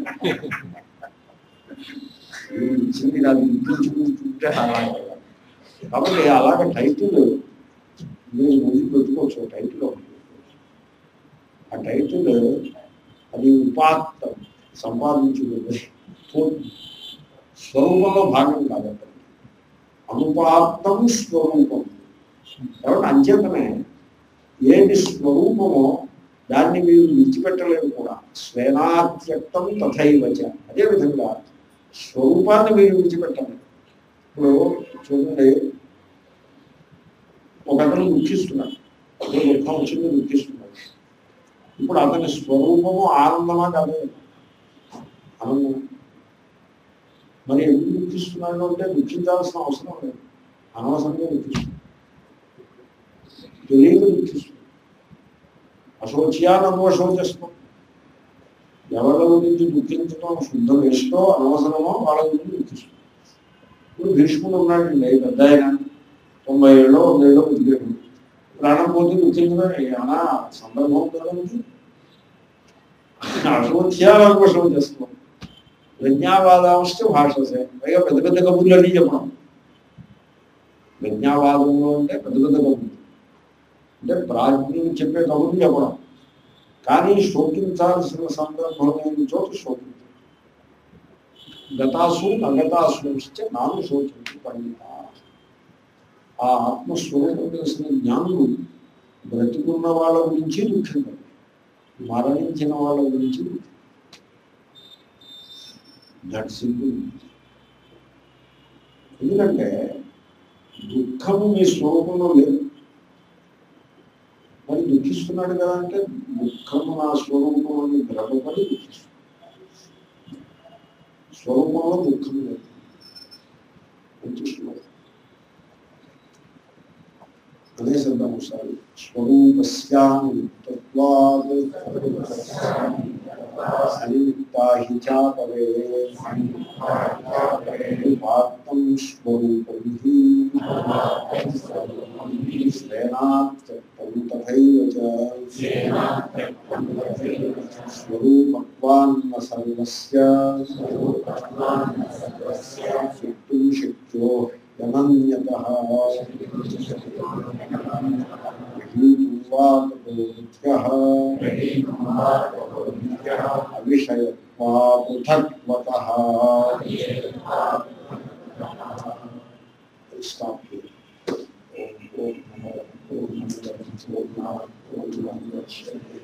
వీళ్ళు ఇచ్చింది నాకు ఇప్పించుకుంటుంటే అలాగే కాబట్టి అలాగ టైటిల్ మీరు ముందు పెట్టుకోవచ్చు ఒక టైటిల్ ఒకటి పెట్టుకోవచ్చు. ఆ టైటిల్ అది ఉపాత్తం సంపాదించుకుంది స్వరూపంలో భాగం కాబట్టి అనుపాత్తం స్వరూపం కాబట్టి అంచేతనే ఏది స్వరూపమో దాన్ని మీరు విడిచిపెట్టలేరు కూడా స్వేనాత్యక్తం తథైవచ అదేవిధంగా స్వరూపాన్ని మీరు విడిచిపెట్టండి ఇప్పుడు చూడండి ఒక అతను దుఃఖిస్తున్నాడు అతను దుఃఖం వచ్చింది దుఃఖిస్తున్నాడు ఇప్పుడు అతని స్వరూపము ఆనందమా కాదు ఆనందం మరి ఎందుకు దుఃఖిస్తున్నాడు అంటే దుఃఖించాల్సిన అవసరం లేదు అనవసరంగా దుఃఖిస్తున్నాడు తెలియక దుఃఖిస్తున్నాడు అశోచ్యానమో శోచస్వం ఎవరి గురించి దుఃఖించడం శుద్ధ వేస్తో అనవసరమో వాళ్ళ గురించి దుఃఖిస్తుంది ఇప్పుడు భీష్ముడు ఉన్నాడండి పెద్ద ఆయన తొంభై ఏళ్ళు వంద ఏళ్ళు బతికాడు ప్రాణం పోతే దుఃఖించడం ఏమైనా సందర్భం ఉందా దానికి అశోచ్యాలకు శోచస్వం ప్రజ్ఞావాదాంశ భాషసే పైగా పెద్ద పెద్ద కబుర్లు అన్నీ చెప్పడం ప్రజ్ఞావాదంలో అంటే పెద్ద పెద్ద కబుర్లు అంటే ప్రాజ్ఞని చెప్పే కబుర్లు చెప్పడం కానీ శోకించాల్సిన సందర్భం లేని చోట శోకించాలి గతాసు నగతాసు నాను శోకించి పండిత ఆ ఆత్మస్వరూపం తెలిసిన జ్ఞానులు బ్రతికున్న వాళ్ళ గురించి దుఃఖించారు మరణించిన వాళ్ళ గురించి దట్ సింపుల్ ఎందుకంటే దుఃఖము మీ స్వరూపంలో లేదు మరి దుఃఖిస్తున్నాడు కదా అంటే దుఃఖము నా స్వరూపం అని ద్రవపడి దుఃఖిస్తున్నాడు స్వరూపంలో దుఃఖం లేదు మంచి శ్లోకం అనే శబ్దం ఒకసారి స్వరూపస్యానిత్వాద్ అనిమిత్తాహి చాపరే పాత్రం స్వరూపం స్వేనాత్తం తథైవ చ స్వరూపత్వాన్న సర్వస్య సుప్తుం శక్యో యమన్యత అవిషయత్వా పృథక్వత Stop here. ఓం ఓం నమః ఓం నమః ఓం నమః ఓం నమః